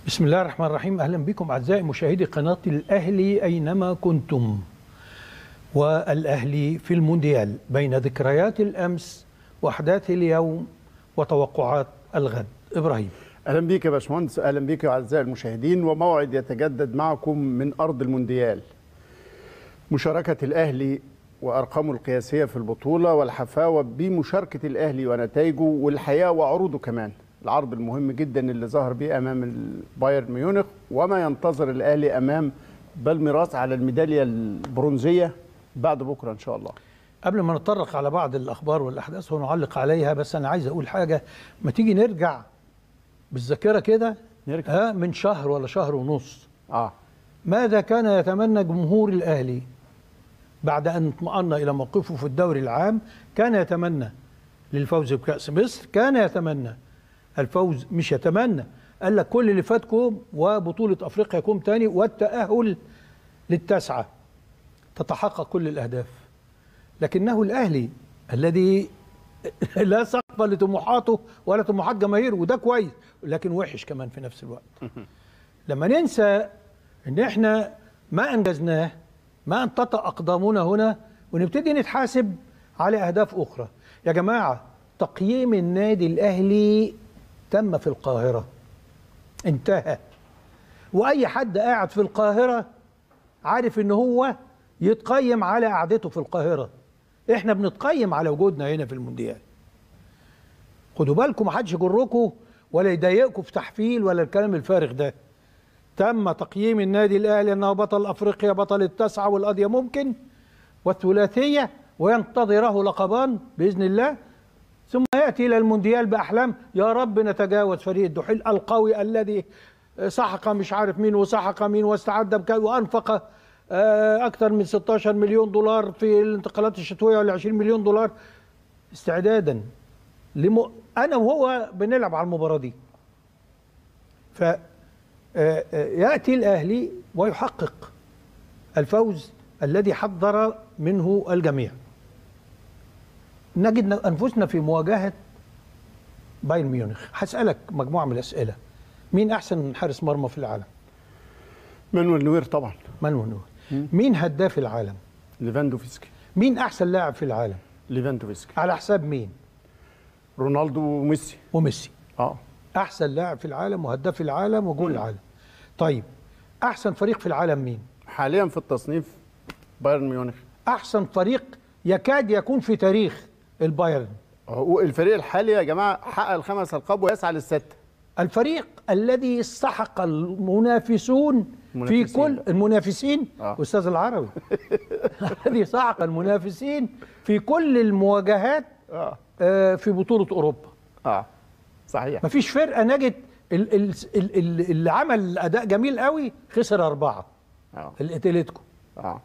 بسم الله الرحمن الرحيم اهلا بكم اعزائي مشاهدي قناه الاهلي اينما كنتم والاهلي في المونديال بين ذكريات الامس واحداث اليوم وتوقعات الغد ابراهيم اهلا بيك يا باشمهندس اهلا بيك يا اعزائي المشاهدين وموعد يتجدد معكم من ارض المونديال مشاركه الاهلي وارقامه القياسيه في البطوله والحفاوه بمشاركه الاهلي ونتائجه والحقيقه وعروضه كمان العرض المهم جدا اللي ظهر بيه امام البايرن ميونخ وما ينتظر الاهلي امام بالميراس على الميداليه البرونزيه بعد بكره ان شاء الله قبل ما نتطرق على بعض الاخبار والاحداث ونعلق عليها بس انا عايز اقول حاجه ما تيجي نرجع بالذاكره كده نرجع. ها من شهر ولا شهر ونص اه ماذا كان يتمنى جمهور الاهلي بعد ان اطمأن الى موقفه في الدوري العام كان يتمنى للفوز بكأس مصر كان يتمنى الفوز مش يتمنى قال لك كل اللي فاتكم وبطولة افريقيا يكون تاني والتأهل للتسعة تتحقق كل الاهداف لكنه الاهلي الذي لا سقف لطموحاته ولا طموحات جماهيره وده كويس لكن وحش كمان في نفس الوقت لما ننسى ان احنا ما انجزناه ما انتطى اقدامنا هنا ونبتدي نتحاسب على اهداف اخرى يا جماعه تقييم النادي الاهلي تم في القاهره انتهى واي حد قاعد في القاهره عارف ان هو يتقيم على قعدته في القاهره احنا بنتقيم على وجودنا هنا في المونديال خدوا بالكم محدش يجركم ولا يضايقكم في تحفيل ولا الكلام الفارغ ده تم تقييم النادي الاهلي انه بطل افريقيا بطل التسعه والقضيه ممكن والثلاثيه وينتظره لقبان باذن الله ثم ياتي الى المونديال باحلام يا رب نتجاوز فريق الدحيل القوي الذي سحق مش عارف مين وسحق مين واستعد بك وانفق آه، اكثر من 16 مليون دولار في الانتقالات الشتويه ولا 20 مليون دولار استعدادا لم... انا وهو بنلعب على المباراه دي ف آه، آه، ياتي الاهلي ويحقق الفوز الذي حذر منه الجميع نجد انفسنا في مواجهه بايرن ميونخ هسالك مجموعه من الاسئله مين احسن حارس مرمى في العالم مانويل نوير طبعا مانويل نوير مين هداف العالم ليفاندوفسكي مين احسن لاعب في العالم ليفاندوفسكي على حساب مين رونالدو وميسي وميسي اه احسن لاعب في العالم وهداف العالم وجول العالم طيب احسن فريق في العالم مين حاليا في التصنيف بايرن ميونخ احسن فريق يكاد يكون في تاريخ البايرن هو الفريق الحالي يا جماعه حقق الخمس القاب ويسعى للسته الفريق الذي استحق المنافسون في منافسين. كل المنافسين آه. استاذ العربي الذي استحق المنافسين في كل المواجهات اه آه، في بطوله اوروبا اه صحيح مفيش فرقه نجت ال- ال- ال- ال- اللي عمل اداء جميل قوي خسر اربعه اه الاتليتيكو اه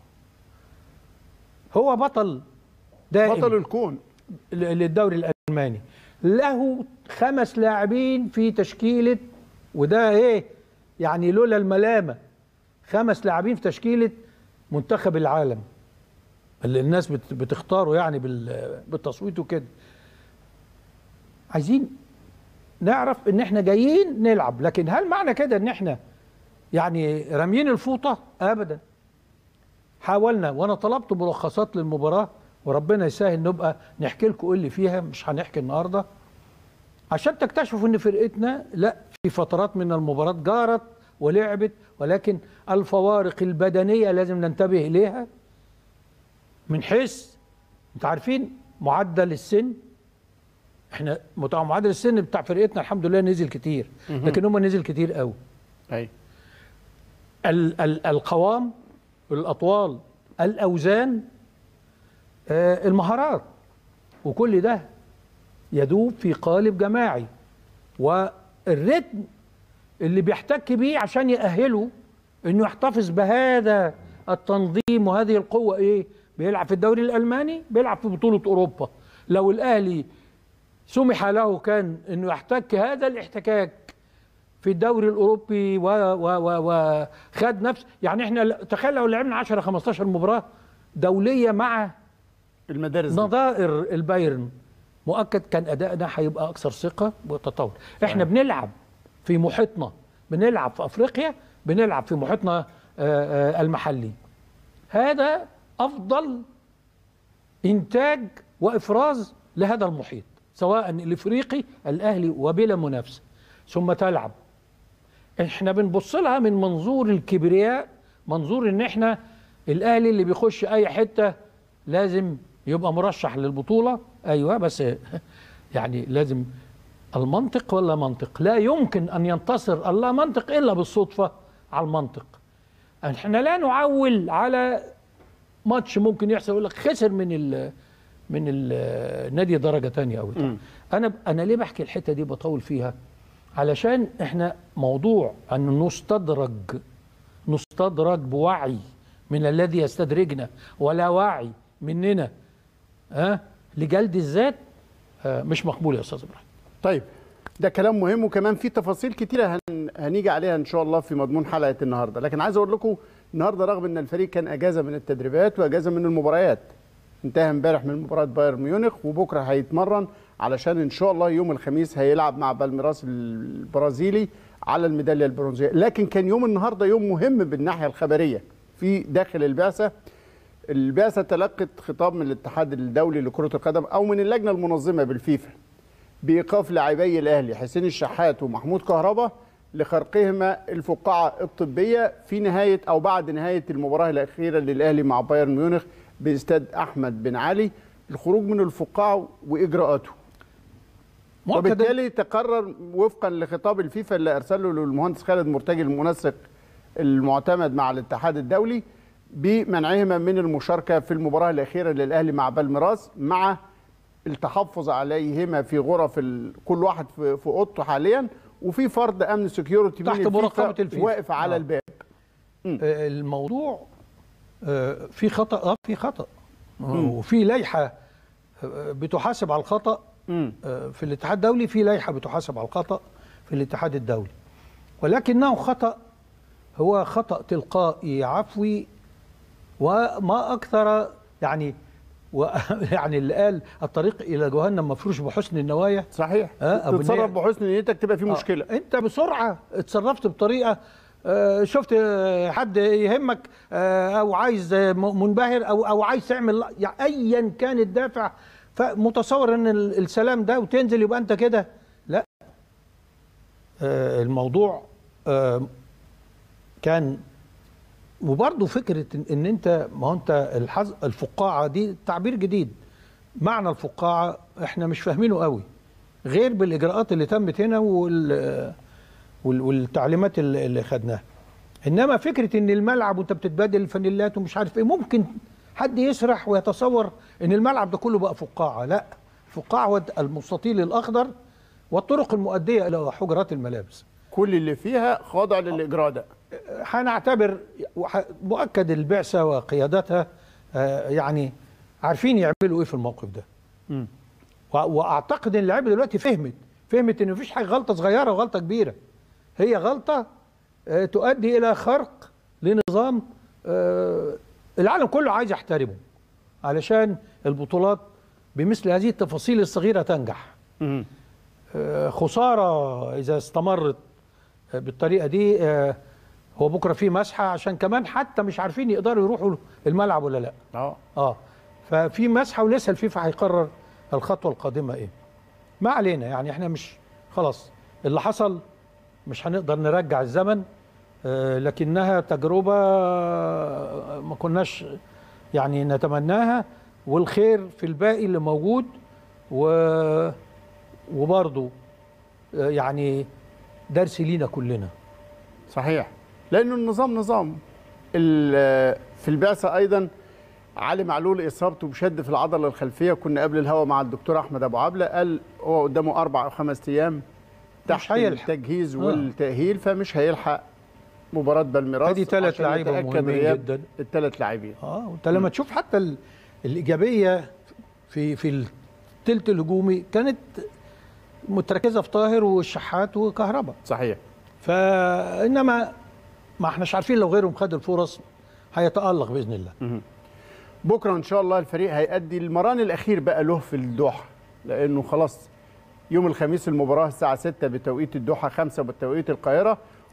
هو بطل دائم بطل الكون ل- للدوري الالماني له خمس لاعبين في تشكيله وده ايه يعني لولا الملامه خمس لاعبين في تشكيله منتخب العالم اللي الناس بت- بتختاره يعني بال- بالتصويت وكده عايزين نعرف ان احنا جايين نلعب لكن هل معنى كده ان احنا يعني راميين الفوطه ابدا حاولنا وانا طلبت ملخصات للمباراه وربنا يسهل نبقى نحكي لكم ايه اللي فيها مش هنحكي النهارده عشان تكتشفوا ان فرقتنا لا في فترات من المباراه جارت ولعبت ولكن الفوارق البدنيه لازم ننتبه اليها من حيث انتوا عارفين معدل السن احنا متع- معدل السن بتاع فرقتنا الحمد لله نزل كتير لكن هم نزل كتير قوي اي ال- ال- القوام الاطوال الاوزان آه، المهارات وكل ده يدوب في قالب جماعي والريتم اللي بيحتك بيه عشان يأهله انه يحتفظ بهذا التنظيم وهذه القوة ايه بيلعب في الدوري الألماني بيلعب في بطولة أوروبا لو الأهلي سمح له كان انه يحتك هذا الاحتكاك في الدوري الاوروبي و و و وخد نفس يعني احنا ل- تخيل لو لعبنا 10 15 مباراه دوليه مع المدارس دي. نظائر البايرن مؤكد كان ادائنا هيبقى اكثر ثقه وتطور احنا بنلعب في محيطنا بنلعب في افريقيا بنلعب في محيطنا آه، آه، المحلي هذا افضل انتاج وافراز لهذا المحيط سواء الافريقي الاهلي وبلا منافسه ثم تلعب احنا بنبص لها من منظور الكبرياء منظور ان احنا الاهلي اللي بيخش اي حته لازم يبقى مرشح للبطوله ايوه بس يعني لازم المنطق ولا منطق لا يمكن ان ينتصر الله منطق الا بالصدفه على المنطق احنا لا نعول على ماتش ممكن يحصل يقول لك خسر من ال من النادي درجه تانية او بتاع. انا انا ليه بحكي الحته دي بطول فيها علشان احنا موضوع ان نستدرج نستدرج بوعي من الذي يستدرجنا ولا وعي مننا ها لجلد الذات آه، مش مقبول يا استاذ ابراهيم طيب ده كلام مهم وكمان في تفاصيل كتيره هن... هنيجي عليها ان شاء الله في مضمون حلقه النهارده لكن عايز اقول لكم النهارده رغم ان الفريق كان اجازه من التدريبات واجازه من المباريات انتهى امبارح من مباراه بايرن ميونخ وبكره هيتمرن علشان ان شاء الله يوم الخميس هيلعب مع بالميراس البرازيلي على الميداليه البرونزيه لكن كان يوم النهارده يوم مهم بالناحيه الخبريه في داخل البعثه البعثه تلقت خطاب من الاتحاد الدولي لكره القدم او من اللجنه المنظمه بالفيفا بايقاف لاعبي الاهلي حسين الشحات ومحمود كهربا لخرقهما الفقاعه الطبيه في نهايه او بعد نهايه المباراه الاخيره للاهلي مع بايرن ميونخ باستاد احمد بن علي الخروج من الفقاعه واجراءاته مؤكد وبالتالي تقرر وفقا لخطاب الفيفا اللي ارسله للمهندس خالد مرتجي المنسق المعتمد مع الاتحاد الدولي بمنعهما من المشاركه في المباراه الاخيره للاهلي مع بالميراس مع التحفظ عليهما في غرف ال... كل واحد في, في اوضته حاليا وفي فرد امن سكيورتي تحت مراقبة الفيفا. واقف على آه. الباب آه، الموضوع آه، في خطا اه في خطا آه، وفي لائحه آه، بتحاسب على الخطا مم. آه، في الاتحاد الدولي في لائحه بتحاسب على الخطا في الاتحاد الدولي ولكنه خطا هو خطا تلقائي عفوي وما اكثر يعني و يعني اللي قال الطريق الى جهنم مفروش بحسن النوايا صحيح آه، أبو تتصرف النية. بحسن نيتك تبقى في آه، مشكله انت بسرعه اتصرفت بطريقه آه، شفت آه، حد يهمك آه، او عايز آه، م- منبهر او او عايز تعمل يعني ايا كان الدافع فمتصور ان ال- السلام ده وتنزل يبقى انت كده لا آه، الموضوع آه، كان وبرضه فكره إن- ان انت ما هو انت الحز الفقاعه دي تعبير جديد معنى الفقاعه احنا مش فاهمينه قوي غير بالاجراءات اللي تمت هنا وال وال- والتعليمات اللي اللي خدناها انما فكره ان الملعب وانت بتتبادل الفانيلات ومش عارف ايه ممكن حد يسرح ويتصور ان الملعب ده كله بقى فقاعه لا فقاعه هو المستطيل الاخضر والطرق المؤديه الى حجرات الملابس كل اللي فيها خاضع للاجراء ده هنعتبر وح- مؤكد البعثه وقيادتها آه، يعني عارفين يعملوا ايه في الموقف ده مم. و- واعتقد ان اللعيبه دلوقتي فهمت فهمت ان مفيش حاجه غلطه صغيره وغلطه كبيره هي غلطه آه، تؤدي الى خرق لنظام آه، العالم كله عايز يحترمه علشان البطولات بمثل هذه التفاصيل الصغيره تنجح مم. آه، خساره اذا استمرت آه، بالطريقه دي آه، هو بكره في مسحه عشان كمان حتى مش عارفين يقدروا يروحوا الملعب ولا لا اه اه ففي مسحه ولسه الفيفا هيقرر الخطوه القادمه ايه ما علينا يعني احنا مش خلاص اللي حصل مش هنقدر نرجع الزمن آه لكنها تجربه آه، ما كناش يعني نتمناها والخير في الباقي اللي موجود و وبرضه آه، يعني درس لينا كلنا صحيح لانه النظام نظام ال- في البعثه ايضا علي معلول اصابته بشد في العضله الخلفيه كنا قبل الهوا مع الدكتور احمد ابو عبله قال هو قدامه اربع او خمس ايام تحت هيلحق. التجهيز آه. والتاهيل فمش هيلحق مباراه بالميراس ادي ثلاث عشان لعيبه يتأكد مهمين غياب جدا الثلاث لاعبين اه وانت لما تشوف حتى ال- الايجابيه في في الثلث الهجومي كانت متركزه في طاهر والشحات وكهرباء صحيح فانما ما احناش عارفين لو غيرهم خد الفرص هيتالق باذن الله بكره ان شاء الله الفريق هيأدي المران الاخير بقى له في الدوحه لانه خلاص يوم الخميس المباراه الساعه 6 بتوقيت الدوحه 5 بتوقيت القاهره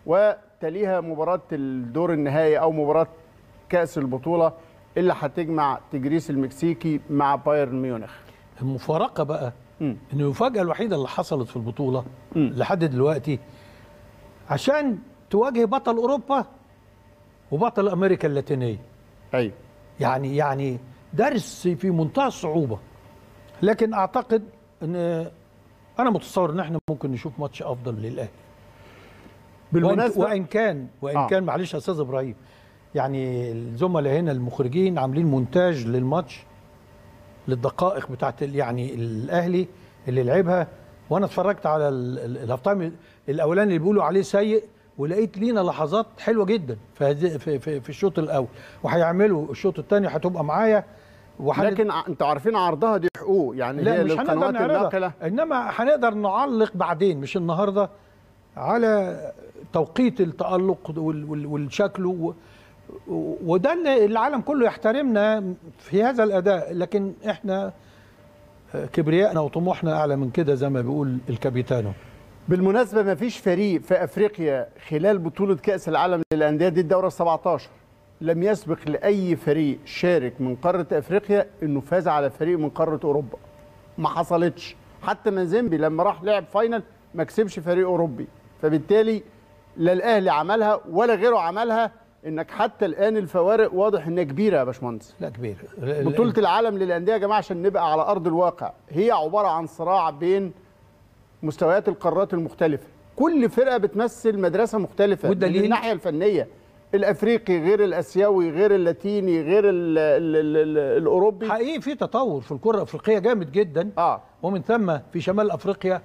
وتليها مباراه الدور النهائي او مباراه كاس البطوله اللي هتجمع تجريس المكسيكي مع بايرن ميونخ المفارقه بقى مم. ان المفاجاه الوحيده اللي حصلت في البطوله مم. لحد دلوقتي عشان تواجه بطل اوروبا وبطل امريكا اللاتينيه ايوه يعني يعني درس في منتهى الصعوبه لكن اعتقد ان انا متصور ان احنا ممكن نشوف ماتش افضل للاهلي بالمناسبه وان كان وان آه. آه. كان معلش يا استاذ ابراهيم يعني الزملاء هنا المخرجين عاملين مونتاج للماتش للدقائق بتاعت ال- يعني الاهلي اللي لعبها وانا اتفرجت على ال- ال- الهاف تايم الاولاني اللي بيقولوا عليه سيء ولقيت لينا لحظات حلوه جدا في هذه- في, في, في الشوط الاول وهيعملوا الشوط الثاني هتبقى معايا وهن- لكن ع- انتوا عارفين عرضها دي حقوق يعني لا هي مش هنقدر للقنوات نعرضها الناقله انما هنقدر نعلق بعدين مش النهارده على توقيت التألق وال- وال- والشكل و- و- وده اللي العالم كله يحترمنا في هذا الاداء لكن احنا كبريائنا وطموحنا اعلى من كده زي ما بيقول الكابيتانو بالمناسبه ما فيش فريق في افريقيا خلال بطوله كاس العالم للانديه دي الدوره 17 لم يسبق لاي فريق شارك من قاره افريقيا انه فاز على فريق من قاره اوروبا ما حصلتش حتى مازيمبي لما راح لعب فاينل ما كسبش فريق اوروبي فبالتالي لا الاهلي عملها ولا غيره عملها انك حتى الان الفوارق واضح انها كبيره يا باشمهندس لا كبير بطولة العالم للأندية يا جماعة عشان نبقى على أرض الواقع هي عبارة عن صراع بين مستويات القارات المختلفة كل فرقة بتمثل مدرسة مختلفة والدليل؟ من الناحية الفنية الأفريقي غير الأسيوي غير اللاتيني غير ال ال ال ال الأوروبي حقيقي في تطور في الكره الافريقيه جامد جدا آه ومن ثم في شمال افريقيا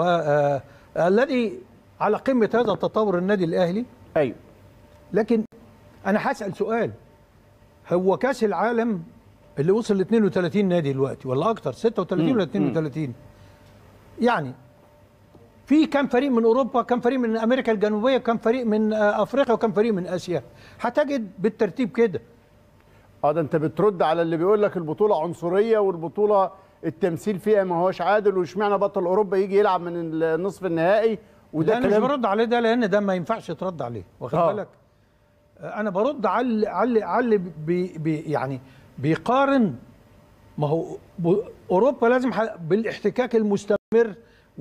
والذي على قمه هذا التطور النادي الاهلي أيوه لكن انا هسال سؤال هو كاس العالم اللي وصل ل 32 نادي دلوقتي ولا اكتر 36 ولا 32 يعني في كم فريق من اوروبا كم فريق من امريكا الجنوبيه كم فريق من آه، افريقيا وكم فريق من اسيا هتجد بالترتيب كده اه ده انت بترد على اللي بيقول لك البطوله عنصريه والبطوله التمثيل فيها ما هوش عادل واشمعنى بطل اوروبا يجي يلعب من النصف النهائي وده ده انا مش كلام برد عليه ده لان ده ما ينفعش يترد عليه واخد آه. بالك آه، انا برد على اللي- على اللي- على اللي بي بي يعني بيقارن ما هو ب- اوروبا لازم ح- بالاحتكاك المستمر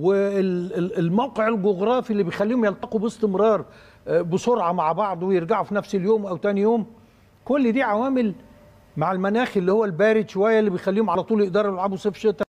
والموقع الجغرافي اللي بيخليهم يلتقوا باستمرار آه، بسرعه مع بعض ويرجعوا في نفس اليوم او تاني يوم كل دي عوامل مع المناخ اللي هو البارد شويه اللي بيخليهم على طول يقدروا يلعبوا صيف شتاء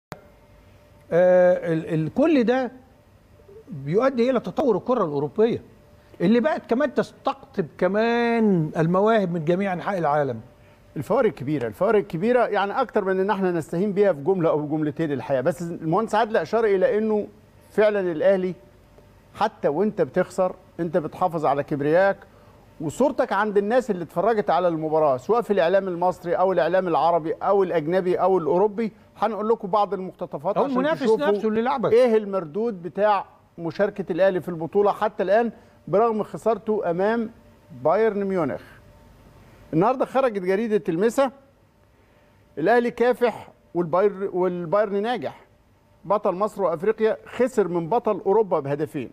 آه، ال- ال- كل ده بيؤدي الى تطور الكره الاوروبيه اللي بقت كمان تستقطب كمان المواهب من جميع انحاء العالم الفوارق كبيره الفوارق كبيره يعني اكتر من ان احنا نستهين بيها في جمله او جملتين الحقيقه بس المهندس عادل اشار الى انه فعلا الاهلي حتى وانت بتخسر انت بتحافظ على كبرياك وصورتك عند الناس اللي اتفرجت على المباراه سواء في الاعلام المصري او الاعلام العربي او الاجنبي او الاوروبي هنقول لكم بعض المقتطفات او عشان المنافس تشوفوا نفسه اللي لعبك ايه المردود بتاع مشاركه الاهلي في البطوله حتى الان برغم خسارته امام بايرن ميونخ النهارده خرجت جريده المسا الاهلي كافح والباير والبايرن ناجح بطل مصر وافريقيا خسر من بطل اوروبا بهدفين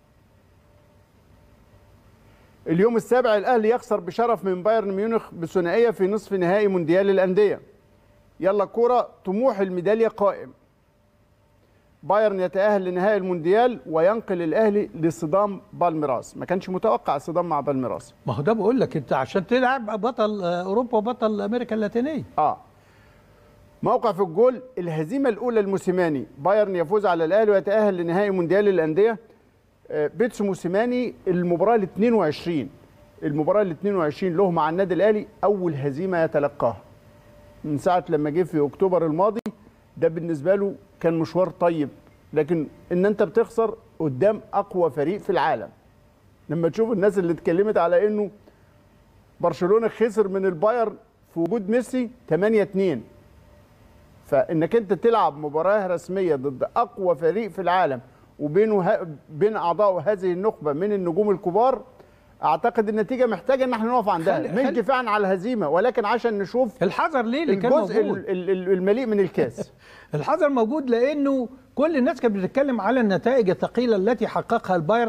اليوم السابع الاهلي يخسر بشرف من بايرن ميونخ بثنائيه في نصف نهائي مونديال الانديه يلا كوره طموح الميداليه قائم بايرن يتأهل لنهائي المونديال وينقل الأهلي لصدام بالميراس ما كانش متوقع الصدام مع بالميراس ما هو ده بقول لك انت عشان تلعب بطل آه، اوروبا وبطل امريكا اللاتينيه اه موقع في الجول الهزيمة الأولى لموسيماني بايرن يفوز على الأهلي ويتأهل لنهائي مونديال الأندية آه، بيتسو موسيماني المباراة ال 22 المباراة ال 22 له مع النادي الأهلي أول هزيمة يتلقاها من ساعة لما جه في أكتوبر الماضي ده بالنسبة له كان مشوار طيب لكن إن أنت بتخسر قدام أقوى فريق في العالم لما تشوف الناس اللي اتكلمت على إنه برشلونة خسر من البايرن في وجود ميسي 8 2 فانك انت تلعب مباراه رسميه ضد اقوى فريق في العالم وبينه ه... بين اعضاء هذه النخبه من النجوم الكبار اعتقد النتيجه محتاجه ان احنا نقف عندها خلي- مش خلي- دفاعا على الهزيمه ولكن عشان نشوف الحذر ليه اللي كان الجزء موجود ال- ال- ال- المليء من الكاس الحذر موجود لانه كل الناس كانت بتتكلم على النتائج الثقيله التي حققها البايرن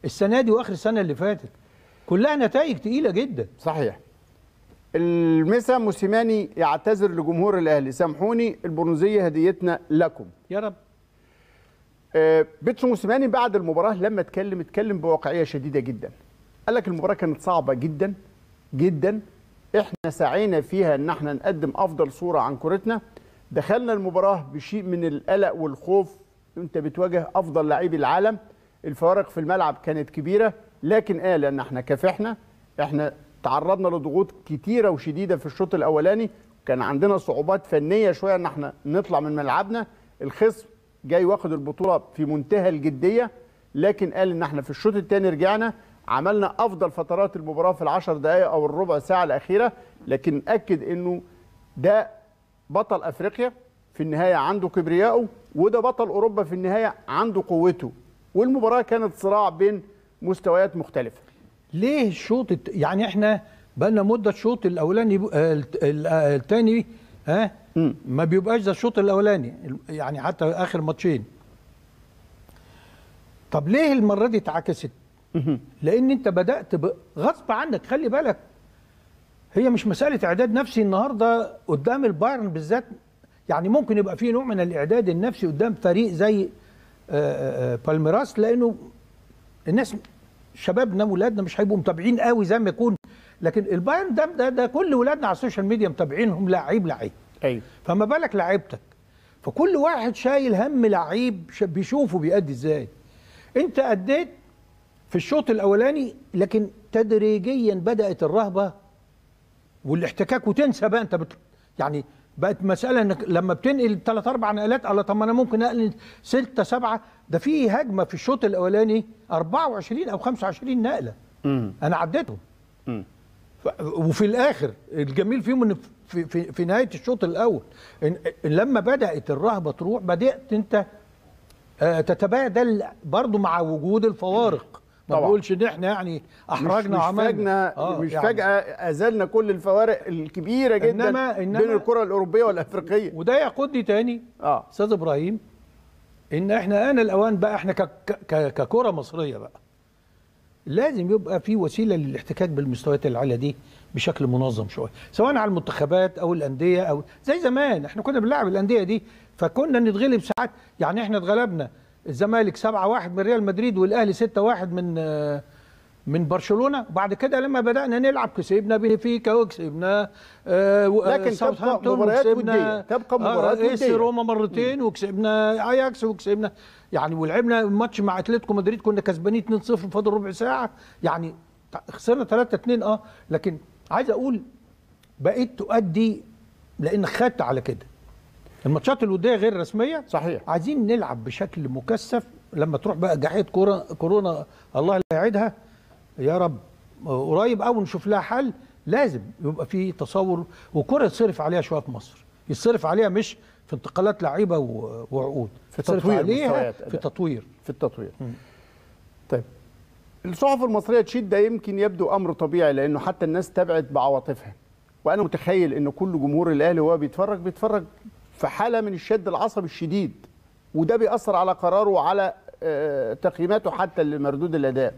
السنه دي واخر السنه اللي فاتت كلها نتائج تقيله جدا صحيح المسا موسيماني يعتذر لجمهور الاهلي سامحوني البرونزيه هديتنا لكم يا رب آه، بيتسو موسيماني بعد المباراه لما اتكلم اتكلم بواقعيه شديده جدا قال لك المباراه كانت صعبه جدا جدا احنا سعينا فيها ان احنا نقدم افضل صوره عن كورتنا دخلنا المباراه بشيء من القلق والخوف انت بتواجه افضل لاعبي العالم الفوارق في الملعب كانت كبيره لكن قال ان احنا كافحنا احنا تعرضنا لضغوط كتيره وشديده في الشوط الاولاني كان عندنا صعوبات فنيه شويه ان احنا نطلع من ملعبنا الخصم جاي واخد البطوله في منتهى الجديه لكن قال ان احنا في الشوط الثاني رجعنا عملنا افضل فترات المباراه في العشر دقائق او الربع ساعه الاخيره لكن اكد انه ده بطل افريقيا في النهايه عنده كبريائه وده بطل اوروبا في النهايه عنده قوته والمباراه كانت صراع بين مستويات مختلفه ليه الشوط الت... يعني احنا بقالنا مده الشوط الاولاني ب... آه، الت- ال- آه، التاني ها مم. ما بيبقاش زي الشوط الاولاني يعني حتى اخر ماتشين طب ليه المره دي اتعكست لان انت بدات ب... غصب عنك خلي بالك هي مش مساله اعداد نفسي النهارده قدام البايرن بالذات يعني ممكن يبقى في نوع من الاعداد النفسي قدام فريق زي آه، آه، آه، بالميراس لانه الناس شبابنا ولادنا مش هيبقوا متابعين قوي زي ما يكون لكن البايرن ده ده, ده كل ولادنا على السوشيال ميديا متابعينهم لعيب لعيب ايوه فما بالك لعيبتك فكل واحد شايل هم لعيب ش- بيشوفه بيأدي ازاي انت اديت في الشوط الاولاني لكن تدريجيا بدأت الرهبة والاحتكاك وتنسى بقى انت بت... يعني بقت مسألة انك لما بتنقل ثلاث اربع نقلات الله طب ما انا ممكن انقل ستة سبعة ده في هجمة في الشوط الاولاني 24 او 25 نقلة امم انا عديتهم امم ف- وفي الاخر الجميل فيهم ان في, في, في نهايه الشوط الاول إن إن لما بدات الرهبه تروح بدات انت آه، تتبادل برضو مع وجود الفوارق ما طبعا. بقولش ان احنا يعني احرجنا مش, مش وعملنا فجأة آه، مش يعني فجأة أزلنا كل الفوارق الكبيرة جدا إنما- إنما- بين الكرة الأوروبية والأفريقية وده يقودني تاني اه استاذ ابراهيم ان احنا انا الاوان بقى احنا ك- ك- ككره مصريه بقى لازم يبقى في وسيله للاحتكاك بالمستويات العاليه دي بشكل منظم شويه سواء على المنتخبات او الانديه او زي زمان احنا كنا بنلعب الانديه دي فكنا نتغلب ساعات يعني احنا اتغلبنا الزمالك 7-1 من ريال مدريد والاهلي 6-1 من آه، من برشلونه وبعد كده لما بدانا نلعب كسبنا بنفيكا وكسبنا آه و- لكن آه، تبقى ساوثهامبتون مباريات وكسبنا- ودية. تبقى مباريات آه، إيس ودية. روما مرتين وكسبنا اياكس وكسبنا يعني ولعبنا ماتش مع اتلتيكو مدريد كنا كسبانين 2-0 فاضل ربع ساعه يعني ت- خسرنا 3-2 اه لكن عايز اقول بقيت تؤدي لانك خدت على كده الماتشات الوديه غير رسميه صحيح عايزين نلعب بشكل مكثف لما تروح بقى جحية كورونا كورونا الله لا يعيدها يا رب قريب قوي نشوف لها حل لازم يبقى في تصور وكرة يتصرف عليها شويه في مصر يتصرف عليها مش في انتقالات لعيبه و- وعقود في يتصرف تطوير عليها مستويات في أداء. تطوير في التطوير طيب الصحف المصرية تشيد ده يمكن يبدو أمر طبيعي لأنه حتى الناس تبعت بعواطفها وأنا متخيل أن كل جمهور الأهلي وهو بيتفرج بيتفرج في حالة من الشد العصبي الشديد وده بيأثر على قراره وعلى آه، تقييماته حتى لمردود الأداء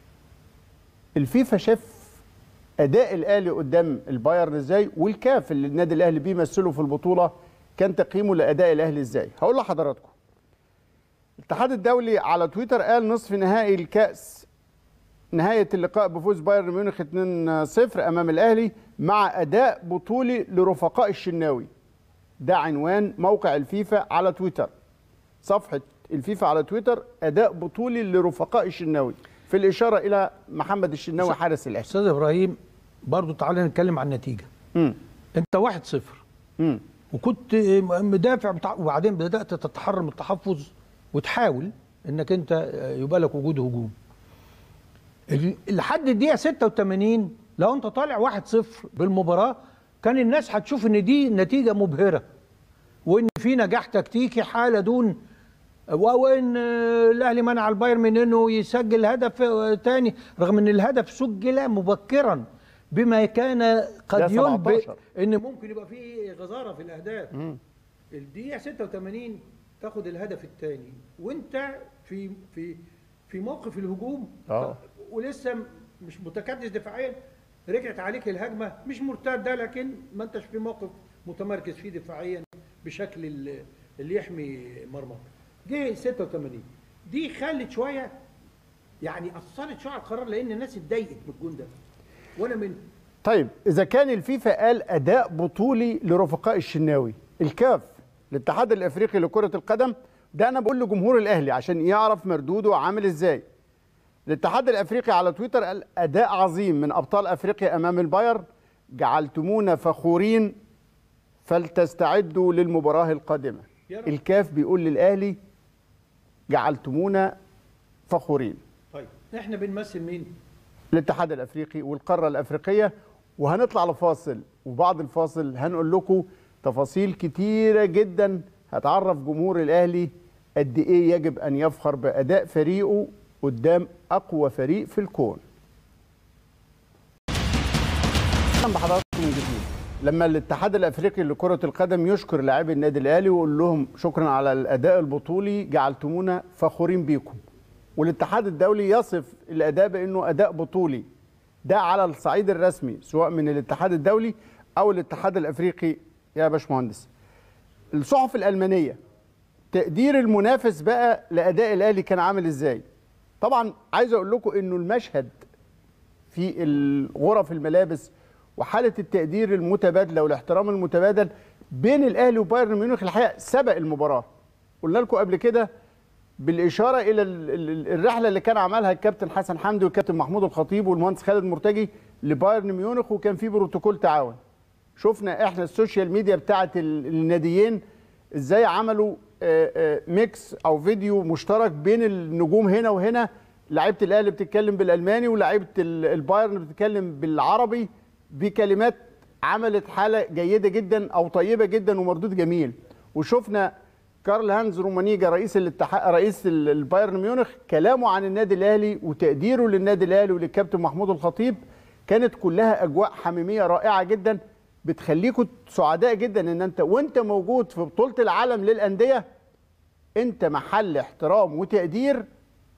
الفيفا شاف اداء الاهلي قدام البايرن ازاي والكاف اللي النادي الاهلي بيمثله في البطوله كان تقييمه لاداء الاهلي ازاي هقول لحضراتكم الاتحاد الدولي على تويتر قال نصف نهائي الكاس نهايه اللقاء بفوز بايرن ميونخ 2-0 امام الاهلي مع اداء بطولي لرفقاء الشناوي ده عنوان موقع الفيفا على تويتر صفحه الفيفا على تويتر اداء بطولي لرفقاء الشناوي في الاشاره الى محمد الشناوي حارس الاهلي استاذ ابراهيم برضو تعالى نتكلم عن النتيجه امم انت 1-0 امم وكنت مدافع بتاع وبعدين بدات تتحرر من التحفظ وتحاول انك انت يبقى لك وجود هجوم ال- لحد الدقيقه 86 لو انت طالع 1-0 بالمباراه كان الناس هتشوف ان دي نتيجه مبهره وان في نجاح تكتيكي حاله دون و- وان الاهلي منع البايرن من انه يسجل هدف تاني رغم ان الهدف سجل مبكرا بما كان قد ده ينبئ 17. ان ممكن يبقى في غزاره في الاهداف الدقيقه 86 تاخد الهدف الثاني وانت في في في موقف الهجوم آه. ولسه م- مش متكدس دفاعيا رجعت عليك الهجمه مش مرتده لكن ما انتش في موقف متمركز فيه دفاعيا بشكل ال- اللي يحمي مرماك جه 86 دي خلت شويه يعني اثرت شويه على القرار لان الناس اتضايقت من الجون ده وانا من طيب اذا كان الفيفا قال اداء بطولي لرفقاء الشناوي الكاف الاتحاد الافريقي لكره القدم ده انا بقول لجمهور الاهلي عشان يعرف مردوده عامل ازاي الاتحاد الافريقي على تويتر قال اداء عظيم من ابطال افريقيا امام البايرن جعلتمونا فخورين فلتستعدوا للمباراه القادمه يا رب. الكاف بيقول للاهلي جعلتمونا فخورين طيب احنا بنمثل مين؟ الاتحاد الافريقي والقاره الافريقيه وهنطلع لفاصل وبعد الفاصل هنقول لكم تفاصيل كتيره جدا هتعرف جمهور الاهلي قد ايه يجب ان يفخر باداء فريقه قدام اقوى فريق في الكون. اهلا بحضراتكم من جديد. لما الاتحاد الافريقي لكره القدم يشكر لاعبي النادي الاهلي ويقول لهم شكرا على الاداء البطولي جعلتمونا فخورين بيكم. والاتحاد الدولي يصف الاداء بانه اداء بطولي ده على الصعيد الرسمي سواء من الاتحاد الدولي او الاتحاد الافريقي يا باشمهندس الصحف الالمانيه تقدير المنافس بقى لاداء الاهلي كان عامل ازاي طبعا عايز اقول لكم انه المشهد في غرف الملابس وحاله التقدير المتبادله والاحترام المتبادل بين الاهلي وبايرن ميونخ الحقيقه سبق المباراه قلنا لكم قبل كده بالاشاره الى ال- ال- الرحله اللي كان عملها الكابتن حسن حمدي والكابتن محمود الخطيب والمهندس خالد مرتجي لبايرن ميونخ وكان في بروتوكول تعاون شفنا احنا السوشيال ميديا بتاعه ال- الناديين ازاي عملوا آه، آه، ميكس او فيديو مشترك بين النجوم هنا وهنا لعيبه الاهلي بتتكلم بالالماني ولاعيبه ال- البايرن بتتكلم بالعربي بكلمات عملت حاله جيده جدا او طيبه جدا ومردود جميل وشفنا كارل هانز رومانيجا رئيس الاتحاد رئيس ال- البايرن ميونخ كلامه عن النادي الاهلي وتقديره للنادي الاهلي وللكابتن محمود الخطيب كانت كلها اجواء حميميه رائعه جدا بتخليكم سعداء جدا ان انت وانت موجود في بطوله العالم للانديه انت محل احترام وتقدير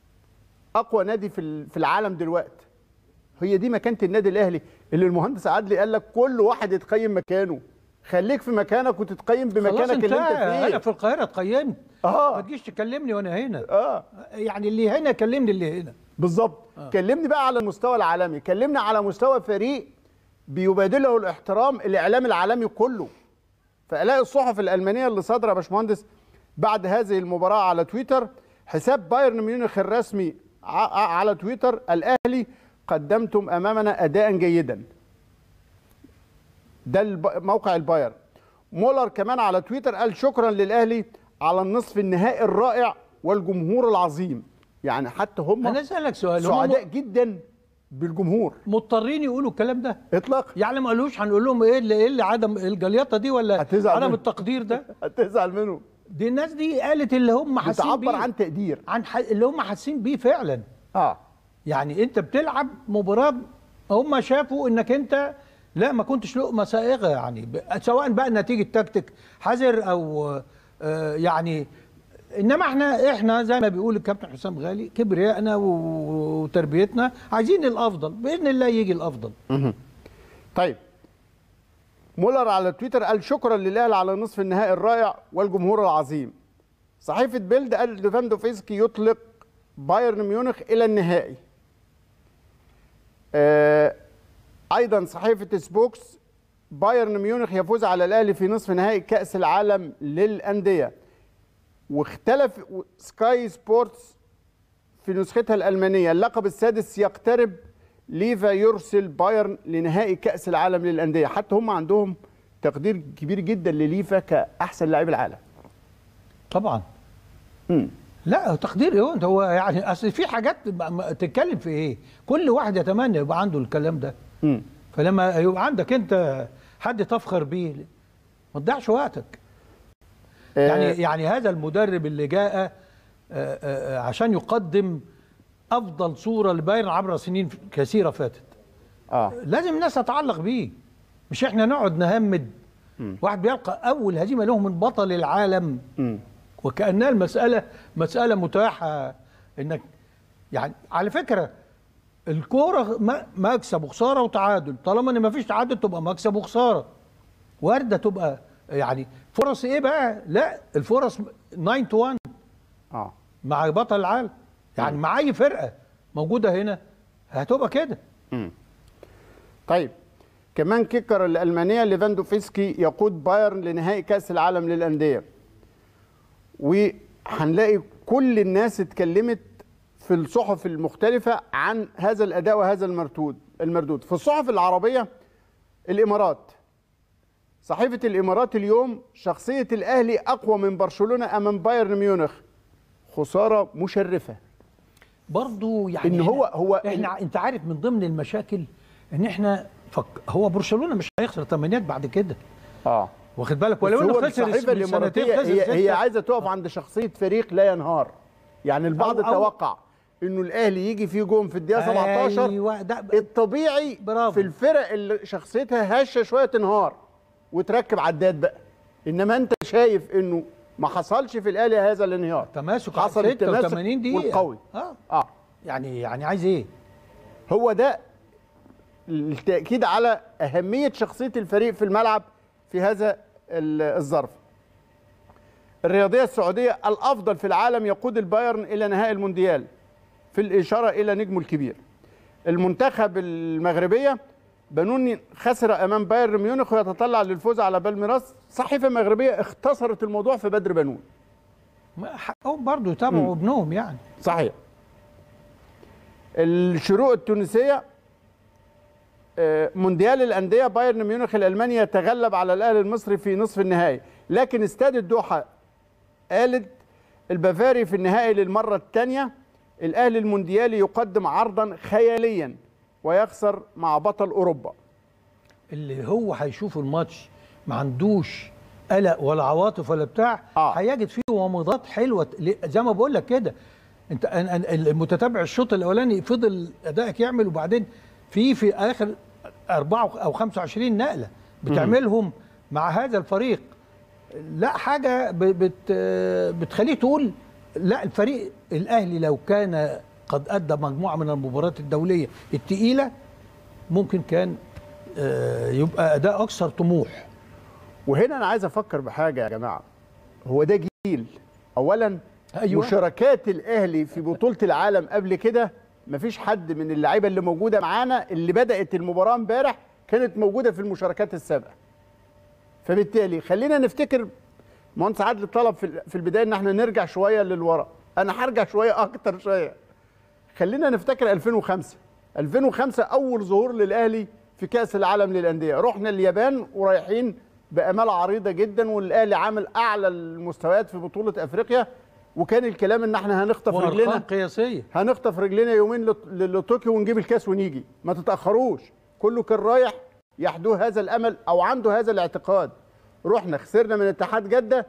اقوى نادي في ال- في العالم دلوقتي هي دي مكانه النادي الاهلي اللي المهندس عدلي قال لك كل واحد يتقيم مكانه خليك في مكانك وتتقيم خلاص بمكانك اللي انت انتهى. فيه انا في القاهره اتقيمت آه. ما تجيش تكلمني وانا هنا اه يعني اللي هنا كلمني اللي هنا بالظبط آه. كلمني بقى على المستوى العالمي كلمني على مستوى فريق بيبادله الاحترام الاعلام العالمي كله فالاقي الصحف الالمانيه اللي صادره يا باشمهندس بعد هذه المباراه على تويتر حساب بايرن ميونخ الرسمي ع- ع- على تويتر الاهلي قدمتم امامنا اداء جيدا ده الب- موقع البايرن مولر كمان على تويتر قال شكرا للاهلي على النصف النهائي الرائع والجمهور العظيم يعني حتى هم انا اسالك سؤال هم سعداء جدا بالجمهور مضطرين يقولوا الكلام ده اطلاقا يعني ما قالوش هنقول لهم ايه اللي ايه اللي عدم الجليطه دي ولا هتزعل عدم منه. التقدير ده هتزعل منه دي الناس دي قالت اللي هم حاسين بتعبر بيه عن تقدير عن ح... اللي هم حاسين بيه فعلا اه يعني انت بتلعب مباراه هم شافوا انك انت لا ما كنتش لقمه سائغه يعني ب... سواء بقى نتيجه تكتيك حذر او آه يعني انما احنا احنا زي ما بيقول الكابتن حسام غالي كبريائنا و- وتربيتنا عايزين الافضل باذن الله يجي الافضل طيب مولر على تويتر قال شكرا للاهلي على نصف النهائي الرائع والجمهور العظيم صحيفه بيلد قال ليفاندوفسكي يطلق بايرن ميونخ الى النهائي آه ايضا صحيفه سبوكس بايرن ميونخ يفوز على الاهلي في نصف نهائي كاس العالم للانديه واختلف سكاي سبورتس في نسختها الألمانية اللقب السادس يقترب ليفا يرسل بايرن لنهائي كأس العالم للأندية حتى هم عندهم تقدير كبير جدا لليفا كأحسن لاعب العالم طبعا مم. لا تقدير ايه انت هو يعني اصل في حاجات ما- ما- تتكلم في ايه كل واحد يتمنى يبقى عنده الكلام ده مم. فلما يبقى عندك انت حد تفخر بيه ما تضيعش وقتك يعني آه، يعني هذا المدرب اللي جاء آه، آه، آه، عشان يقدم افضل صوره لبايرن عبر سنين كثيره فاتت اه لازم الناس تتعلق بيه مش احنا نقعد نهمد واحد بيلقى اول هزيمه له من بطل العالم مم. وكانها المساله مساله متاحه انك يعني على فكره الكوره م- مكسب وخساره وتعادل طالما ان ما فيش تعادل تبقى مكسب وخساره وارده تبقى يعني فرص ايه بقى لا الفرص 9 تو 1 اه مع بطل العالم يعني مع اي فرقه موجوده هنا هتبقى كده طيب كمان كيكر الألمانية ليفاندوفسكي يقود بايرن لنهائي كأس العالم للأندية وهنلاقي كل الناس اتكلمت في الصحف المختلفة عن هذا الأداء وهذا المردود المردود في الصحف العربية الإمارات صحيفة الإمارات اليوم شخصية الأهلي أقوى من برشلونة أمام بايرن ميونخ خسارة مشرفة برضو يعني إن هو- إحنا- هو- احنا انت عارف من ضمن المشاكل ان احنا فك هو برشلونه مش هيخسر ثمانيات بعد كده اه واخد بالك ولو بس انه هو خسر الصحيفه من سنتين الاماراتيه خسر هي, ستة. هي عايزه تقف عند شخصيه فريق لا ينهار يعني البعض أو- أو- توقع انه الاهلي يجي فيه جون في الدقيقه 17 ايوه ده الطبيعي برافو. في الفرق اللي شخصيتها هشه شويه تنهار وتركب عداد بقى انما انت شايف انه ما حصلش في الاهلي هذا الانهيار تماسك حصل التماسك 86 دقيقه والقوي اه اه يعني يعني عايز ايه هو ده التأكيد على أهمية شخصية الفريق في الملعب في هذا ال- الظرف الرياضية السعودية الأفضل في العالم يقود البايرن إلى نهائي المونديال في الإشارة إلى نجمه الكبير المنتخب المغربية بنوني خسر أمام بايرن ميونخ ويتطلع للفوز على بالميراس صحيفة مغربية اختصرت الموضوع في بدر بنون ما حقهم برضه يتابعوا ابنهم يعني صحيح الشروق التونسيه آه، مونديال الانديه بايرن ميونخ الالماني يتغلب على الاهلي المصري في نصف النهائي لكن استاد الدوحه قالت البافاري في النهائي للمره الثانيه الاهلي المونديالي يقدم عرضا خياليا ويخسر مع بطل اوروبا اللي هو هيشوف الماتش ما عندوش قلق ولا عواطف ولا بتاع آه. هيجد فيه ومضات حلوه ل- زي ما بقول لك كده انت أن- أن- المتتابع الشوط الاولاني فضل ادائك يعمل وبعدين في في اخر أربعة او 25 نقله بتعملهم مع هذا الفريق لا حاجه ب- بت بتخليك تقول لا الفريق الاهلي لو كان قد ادى مجموعه من المباريات الدوليه الثقيله ممكن كان آه، يبقى اداء اكثر طموح وهنا انا عايز افكر بحاجه يا جماعه هو ده جيل اولا أيوة. مشاركات الاهلي في بطوله العالم قبل كده مفيش حد من اللعيبه اللي موجوده معانا اللي بدات المباراه امبارح كانت موجوده في المشاركات السابقه فبالتالي خلينا نفتكر مهندس عادل طلب في في البدايه ان احنا نرجع شويه للورا انا هرجع شويه اكتر شويه خلينا نفتكر 2005 2005 اول ظهور للاهلي في كاس العالم للانديه رحنا اليابان ورايحين بامال عريضه جدا والاهلي عامل اعلى المستويات في بطوله افريقيا وكان الكلام ان احنا هنخطف وارقام رجلنا قياسيه هنخطف رجلنا يومين لط- لطوكيو ونجيب الكاس ونيجي ما تتاخروش كله كان رايح يحدو هذا الامل او عنده هذا الاعتقاد رحنا خسرنا من اتحاد جده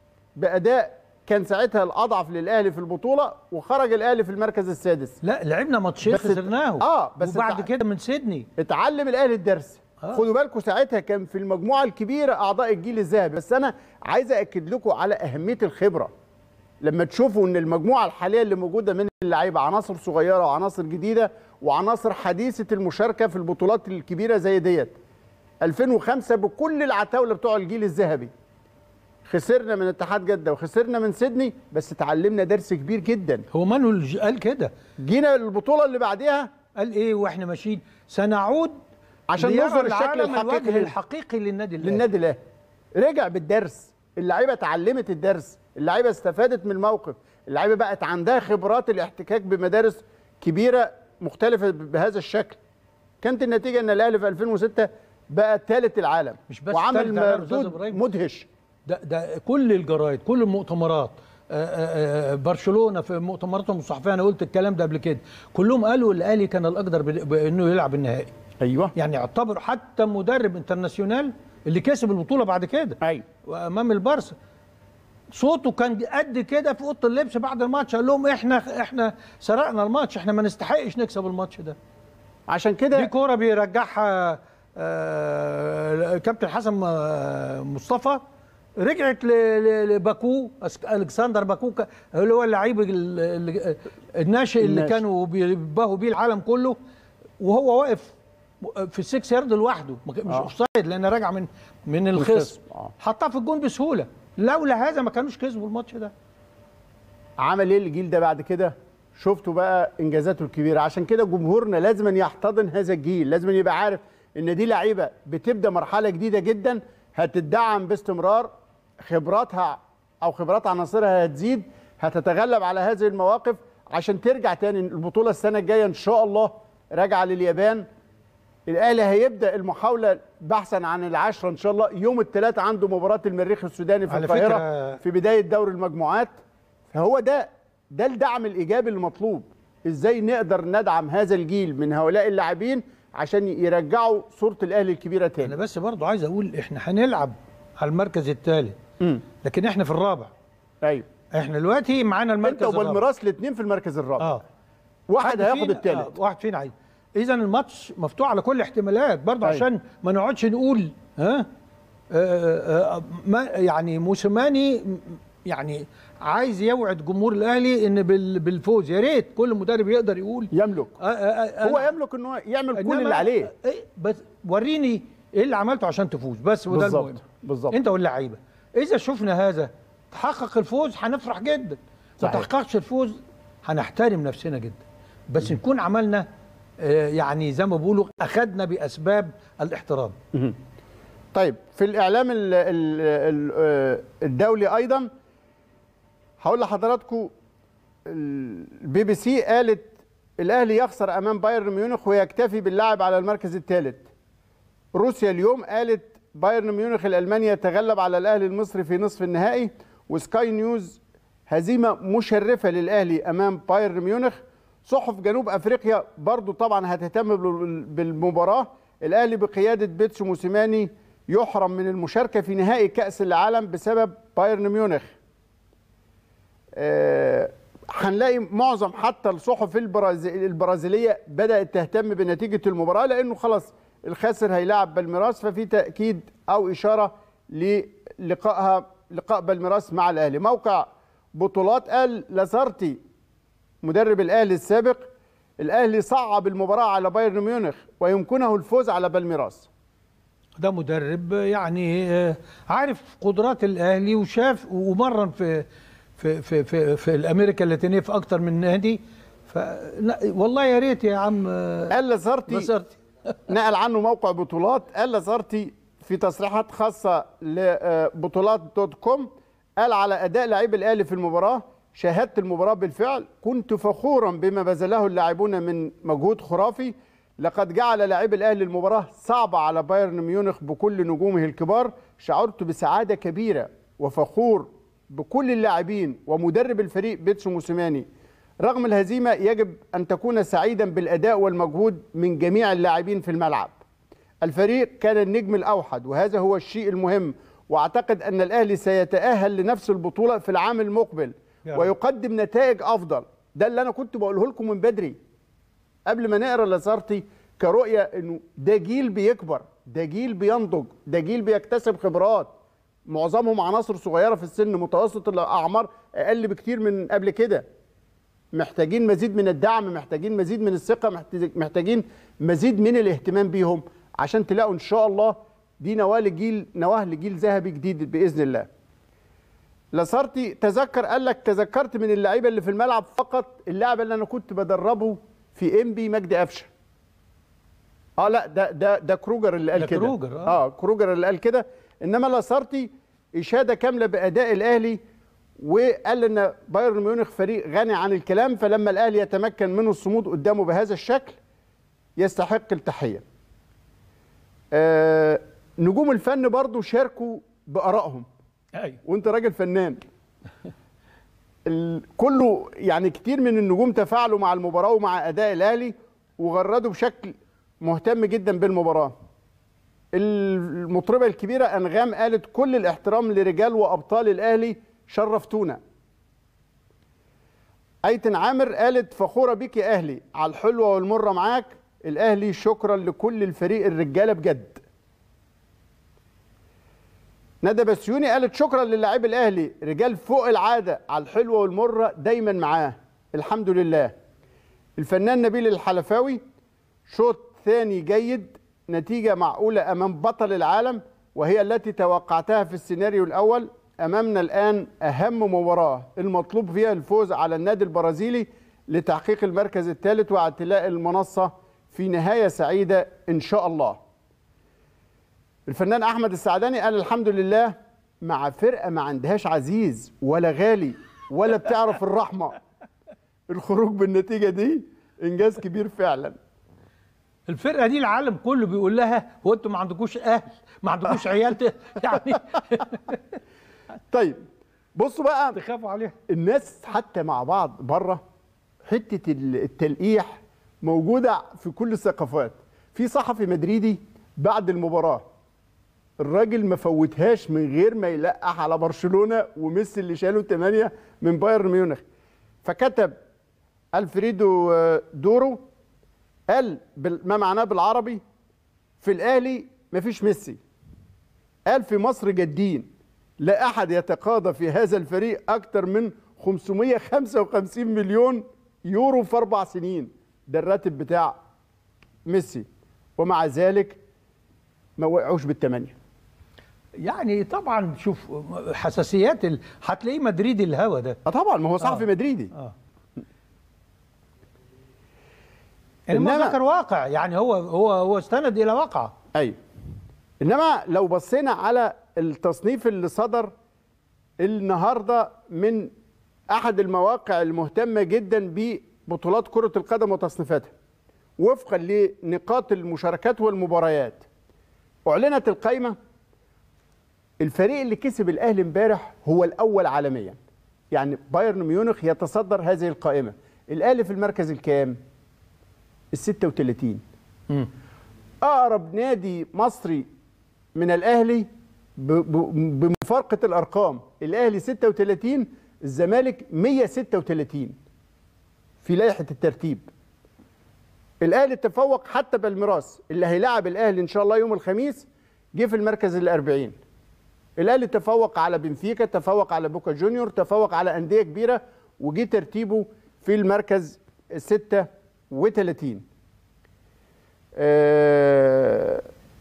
باداء كان ساعتها الاضعف للاهلي في البطوله وخرج الاهلي في المركز السادس لا لعبنا ماتشين بس- خسرناهم آه، بس وبعد تع- كده من سيدني اتعلم الاهلي الدرس آه. خدوا بالكم ساعتها كان في المجموعه الكبيره اعضاء الجيل الذهبي بس انا عايز اكد لكم على اهميه الخبره لما تشوفوا ان المجموعه الحاليه اللي موجوده من اللعيبه عناصر صغيره وعناصر جديده وعناصر حديثه المشاركه في البطولات الكبيره زي ديت 2005 بكل العتاوله بتوع الجيل الذهبي خسرنا من اتحاد جده وخسرنا من سيدني بس اتعلمنا درس كبير جدا هو مانويل قال كده جينا البطوله اللي بعديها قال ايه واحنا ماشيين سنعود عشان ليرى نظهر الشكل العالم الحقيقي الوجه لل- الحقيقي للنادي الاهلي للنادي الاهلي رجع بالدرس اللعيبه اتعلمت الدرس اللعيبه استفادت من الموقف اللعيبه بقت عندها خبرات الاحتكاك بمدارس كبيره مختلفه ب- بهذا الشكل كانت النتيجه ان الاهلي في 2006 بقى ثالث العالم مش بس وعمل تالت العالم يا أستاذ مردود إبراهيم. مدهش ده ده كل الجرايد كل المؤتمرات آه، آه، آه، برشلونه في مؤتمراتهم الصحفيه انا قلت الكلام ده قبل كده كلهم قالوا الاهلي كان الاقدر بد- بانه يلعب النهائي ايوه يعني يعتبر حتى مدرب انترناسيونال اللي كسب البطوله بعد كده ايوه وامام البارسا صوته كان قد كده في اوضه اللبس بعد الماتش قال لهم احنا احنا سرقنا الماتش احنا ما نستحقش نكسب الماتش ده عشان دي كده كوره بيرجعها آه، كابتن حسن آه، مصطفى رجعت ل- ل- لباكو أس- الكسندر باكو ك- اللي هو اللعيب ال- ال- الناشئ اللي الناشئ. كانوا بيباهوا بيه العالم كله وهو واقف في السكس يارد لوحده ما كان- مش آه. اوف سايد لان راجع من من الخصم الخصم، آه. حطها في الجون بسهوله لولا هذا ما كانوش كسبوا الماتش ده عمل ايه الجيل ده بعد كده شفتوا بقى انجازاته الكبيره عشان كده جمهورنا لازم أن يحتضن هذا الجيل لازم أن يبقى عارف ان دي لعيبه بتبدا مرحله جديده جدا هتدعم باستمرار خبراتها او خبرات عناصرها هتزيد هتتغلب على هذه المواقف عشان ترجع تاني البطوله السنه الجايه ان شاء الله راجعه لليابان الاهلي هيبدا المحاوله بحثا عن العشره ان شاء الله يوم الثلاثاء عنده مباراه المريخ السوداني في على القاهره فكرة- في بدايه دور المجموعات فهو ده ده الدعم الايجابي المطلوب ازاي نقدر ندعم هذا الجيل من هؤلاء اللاعبين عشان يرجعوا صوره الاهلي الكبيره انا تاني بس برضو عايز اقول احنا هنلعب على المركز الثالث امم لكن احنا في الرابع ايوه احنا دلوقتي معانا المركز انت الرابع وبالميراس الاثنين في المركز الرابع اه واحد حد هياخد فينا- الثالث آه واحد فينا عايز اذا الماتش مفتوح على كل الاحتمالات برضه أيوة. عشان ما نقعدش نقول ها آه، آه، ما يعني موسيماني م- يعني عايز يوعد جمهور الاهلي ان بال- بالفوز يا ريت كل مدرب يقدر يقول يملك آه، آه، آه، هو أنا- يملك ان هو يعمل كل إنما- اللي عليه إيه بس وريني ايه اللي عملته عشان تفوز بس وده بالظبط، المهم بالظبط. انت واللعيبه اذا شفنا هذا تحقق الفوز هنفرح جدا ما صحيح. تحققش الفوز هنحترم نفسنا جدا بس نكون عملنا آه، يعني زي ما بيقولوا اخذنا باسباب الاحترام طيب في الاعلام ال- ال- ال- آه، الدولي ايضا هقول لحضراتكم البي بي سي قالت الاهلي يخسر امام بايرن ميونخ ويكتفي باللعب على المركز الثالث روسيا اليوم قالت بايرن ميونخ الالماني يتغلب على الاهلي المصري في نصف النهائي وسكاي نيوز هزيمه مشرفه للاهلي امام بايرن ميونخ صحف جنوب افريقيا برضو طبعا هتهتم بال- بالمباراه الاهلي بقياده بيتسو موسيماني يحرم من المشاركه في نهائي كاس العالم بسبب بايرن ميونخ آه، هنلاقي معظم حتى الصحف البراز- البرازيليه بدات تهتم بنتيجه المباراه لانه خلاص الخاسر هيلاعب بالميراس ففي تاكيد او اشاره للقائها لقاء بالميراس مع الاهلي موقع بطولات قال لازارتي مدرب الاهلي السابق الاهلي صعب المباراه على بايرن ميونخ ويمكنه الفوز على بالميراس ده مدرب يعني آه، عارف قدرات الاهلي وشاف ومرن في في في في, في الامريكا اللاتينيه في اكتر من نادي ف لا، والله يا ريت يا عم آه، قال لازارتي نصرتي نقل عنه موقع بطولات قال لازارتي في تصريحات خاصة لبطولات دوت كوم قال على أداء لاعبي الأهلي في المباراة شاهدت المباراة بالفعل كنت فخورا بما بذله اللاعبون من مجهود خرافي لقد جعل لاعبي الأهلي المباراة صعبة على بايرن ميونخ بكل نجومه الكبار شعرت بسعادة كبيرة وفخور بكل اللاعبين ومدرب الفريق بيتسو موسيماني رغم الهزيمة يجب أن تكون سعيدا بالأداء والمجهود من جميع اللاعبين في الملعب الفريق كان النجم الأوحد وهذا هو الشيء المهم وأعتقد أن الأهلي سيتأهل لنفس البطولة في العام المقبل يا رب. ويقدم نتائج أفضل ده اللي أنا كنت بقوله لكم من بدري قبل ما نقرا لازارتي كرؤيه انه ده جيل بيكبر ده جيل بينضج ده جيل بيكتسب خبرات معظمهم عناصر صغيره في السن متوسط الاعمار اقل بكتير من قبل كده محتاجين مزيد من الدعم محتاجين مزيد من الثقه محتاج- محتاجين مزيد من الاهتمام بيهم عشان تلاقوا ان شاء الله دي نواه لجيل نواه لجيل ذهبي جديد باذن الله لاسارتي تذكر قال لك تذكرت من اللعيبه اللي في الملعب فقط اللاعب اللي انا كنت بدربه في ام بي مجدي قفشه اه لا ده ده ده كروجر اللي قال ده كده كروجر، آه. اه كروجر اللي قال كده انما لاسارتي اشاده كامله باداء الاهلي وقال ان بايرن ميونخ فريق غني عن الكلام فلما الاهلي يتمكن منه الصمود قدامه بهذا الشكل يستحق التحيه آه نجوم الفن برضو شاركوا بارائهم ايوه وانت راجل فنان ال- كله يعني كتير من النجوم تفاعلوا مع المباراه ومع اداء الاهلي وغردوا بشكل مهتم جدا بالمباراه المطربه الكبيره انغام قالت كل الاحترام لرجال وابطال الاهلي شرفتونا ايتن عامر قالت فخوره بيك يا اهلي على الحلوه والمره معاك الاهلي شكرا لكل الفريق الرجاله بجد ندى بسيوني قالت شكرا للاعبي الاهلي رجال فوق العاده على الحلوه والمره دايما معاه الحمد لله الفنان نبيل الحلفاوي شوط ثاني جيد نتيجه معقوله امام بطل العالم وهي التي توقعتها في السيناريو الاول امامنا الان اهم مباراه المطلوب فيها الفوز على النادي البرازيلي لتحقيق المركز الثالث واعتلاء المنصه في نهايه سعيده ان شاء الله الفنان احمد السعداني قال الحمد لله مع فرقه ما عندهاش عزيز ولا غالي ولا بتعرف الرحمه الخروج بالنتيجه دي انجاز كبير فعلا الفرقه دي العالم كله بيقول لها هو انتوا ما عندكوش اهل ما عندكوش عيال ت- يعني طيب بصوا بقى تخافوا عليها الناس حتى مع بعض بره حته ال- التلقيح موجوده في كل الثقافات في صحفي مدريدي بعد المباراه الراجل ما فوتهاش من غير ما يلقح على برشلونه وميسي اللي شالوا 8 من بايرن ميونخ فكتب الفريدو آه، دورو قال بال- ما معناه بالعربي في الاهلي مفيش ميسي قال في مصر جادين لا احد يتقاضى في هذا الفريق اكثر من 555 مليون يورو في اربع سنين ده الراتب بتاع ميسي ومع ذلك ما وقعوش بالثمانيه يعني طبعا شوف حساسيات ال... هتلاقيه مدريد الهوا ده اه طبعا ما هو صحفي آه. مدريدي اه انما إنما- ذكر واقع يعني هو هو هو استند الى واقع ايوه انما لو بصينا على التصنيف اللي صدر النهارده من احد المواقع المهتمه جدا ببطولات كره القدم وتصنيفاتها وفقا لنقاط المشاركات والمباريات اعلنت القائمه الفريق اللي كسب الاهلي امبارح هو الاول عالميا يعني بايرن ميونخ يتصدر هذه القائمه الاهلي في المركز الكام ال 36 مم. اقرب نادي مصري من الاهلي ب- ب- بمفارقه الارقام الاهلي 36 الزمالك 136 في لائحه الترتيب الاهلي تفوق حتى بالميراس اللي هيلاعب الاهلي ان شاء الله يوم الخميس جه في المركز الأربعين الاهلي تفوق على بنفيكا تفوق على بوكا جونيور تفوق على انديه كبيره وجه ترتيبه في المركز 36 آه،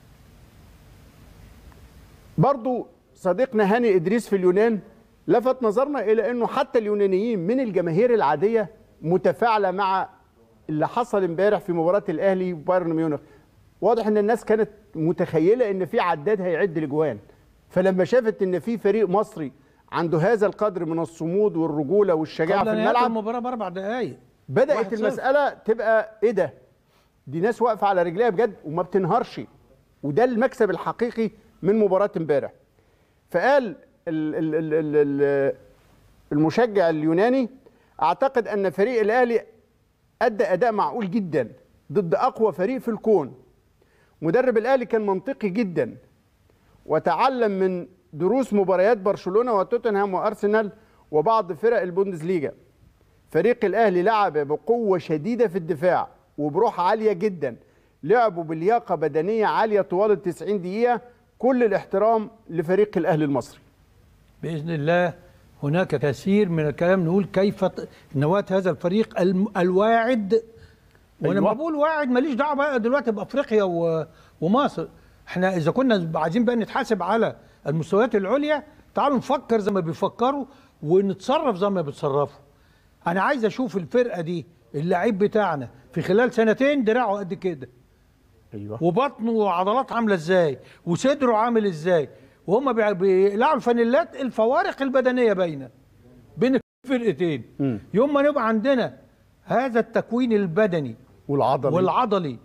برضو صديقنا هاني إدريس في اليونان لفت نظرنا إلى أنه حتى اليونانيين من الجماهير العادية متفاعلة مع اللي حصل امبارح في مباراة الأهلي وبايرن ميونخ واضح أن الناس كانت متخيلة أن في عداد هيعد الأجوان فلما شافت أن في فريق مصري عنده هذا القدر من الصمود والرجولة والشجاعة قبل في نهاية الملعب المباراه باربع دقائق بدات واحد صفر. المساله تبقى ايه ده دي ناس واقفه على رجليها بجد وما بتنهارش وده المكسب الحقيقي من مباراه امبارح فقال ال ال ال ال ال المشجع اليوناني اعتقد ان فريق الاهلي ادى اداء معقول جدا ضد اقوى فريق في الكون مدرب الاهلي كان منطقي جدا وتعلم من دروس مباريات برشلونه وتوتنهام وارسنال وبعض فرق البوندسليجا فريق الاهلي لعب بقوه شديده في الدفاع وبروح عاليه جدا لعبوا بلياقه بدنيه عاليه طوال ال 90 دقيقه كل الاحترام لفريق الاهلي المصري باذن الله هناك كثير من الكلام نقول كيف ت- نواه هذا الفريق الم- الواعد وانا أيوة. أيوة. بقول واعد ماليش دعوه بقى دلوقتي بافريقيا و- ومصر احنا اذا كنا عايزين بقى نتحاسب على المستويات العليا تعالوا نفكر زي ما بيفكروا ونتصرف زي ما بيتصرفوا انا عايز اشوف الفرقه دي اللعيب بتاعنا في خلال سنتين دراعه قد كده ايوه وبطنه وعضلات عامله ازاي وصدره عامل ازاي وهم بيع- بيقلعوا الفانيلات الفوارق البدنيه باينه بين الفرقتين مم. يوم ما نبقى عندنا هذا التكوين البدني والعضله والعضلي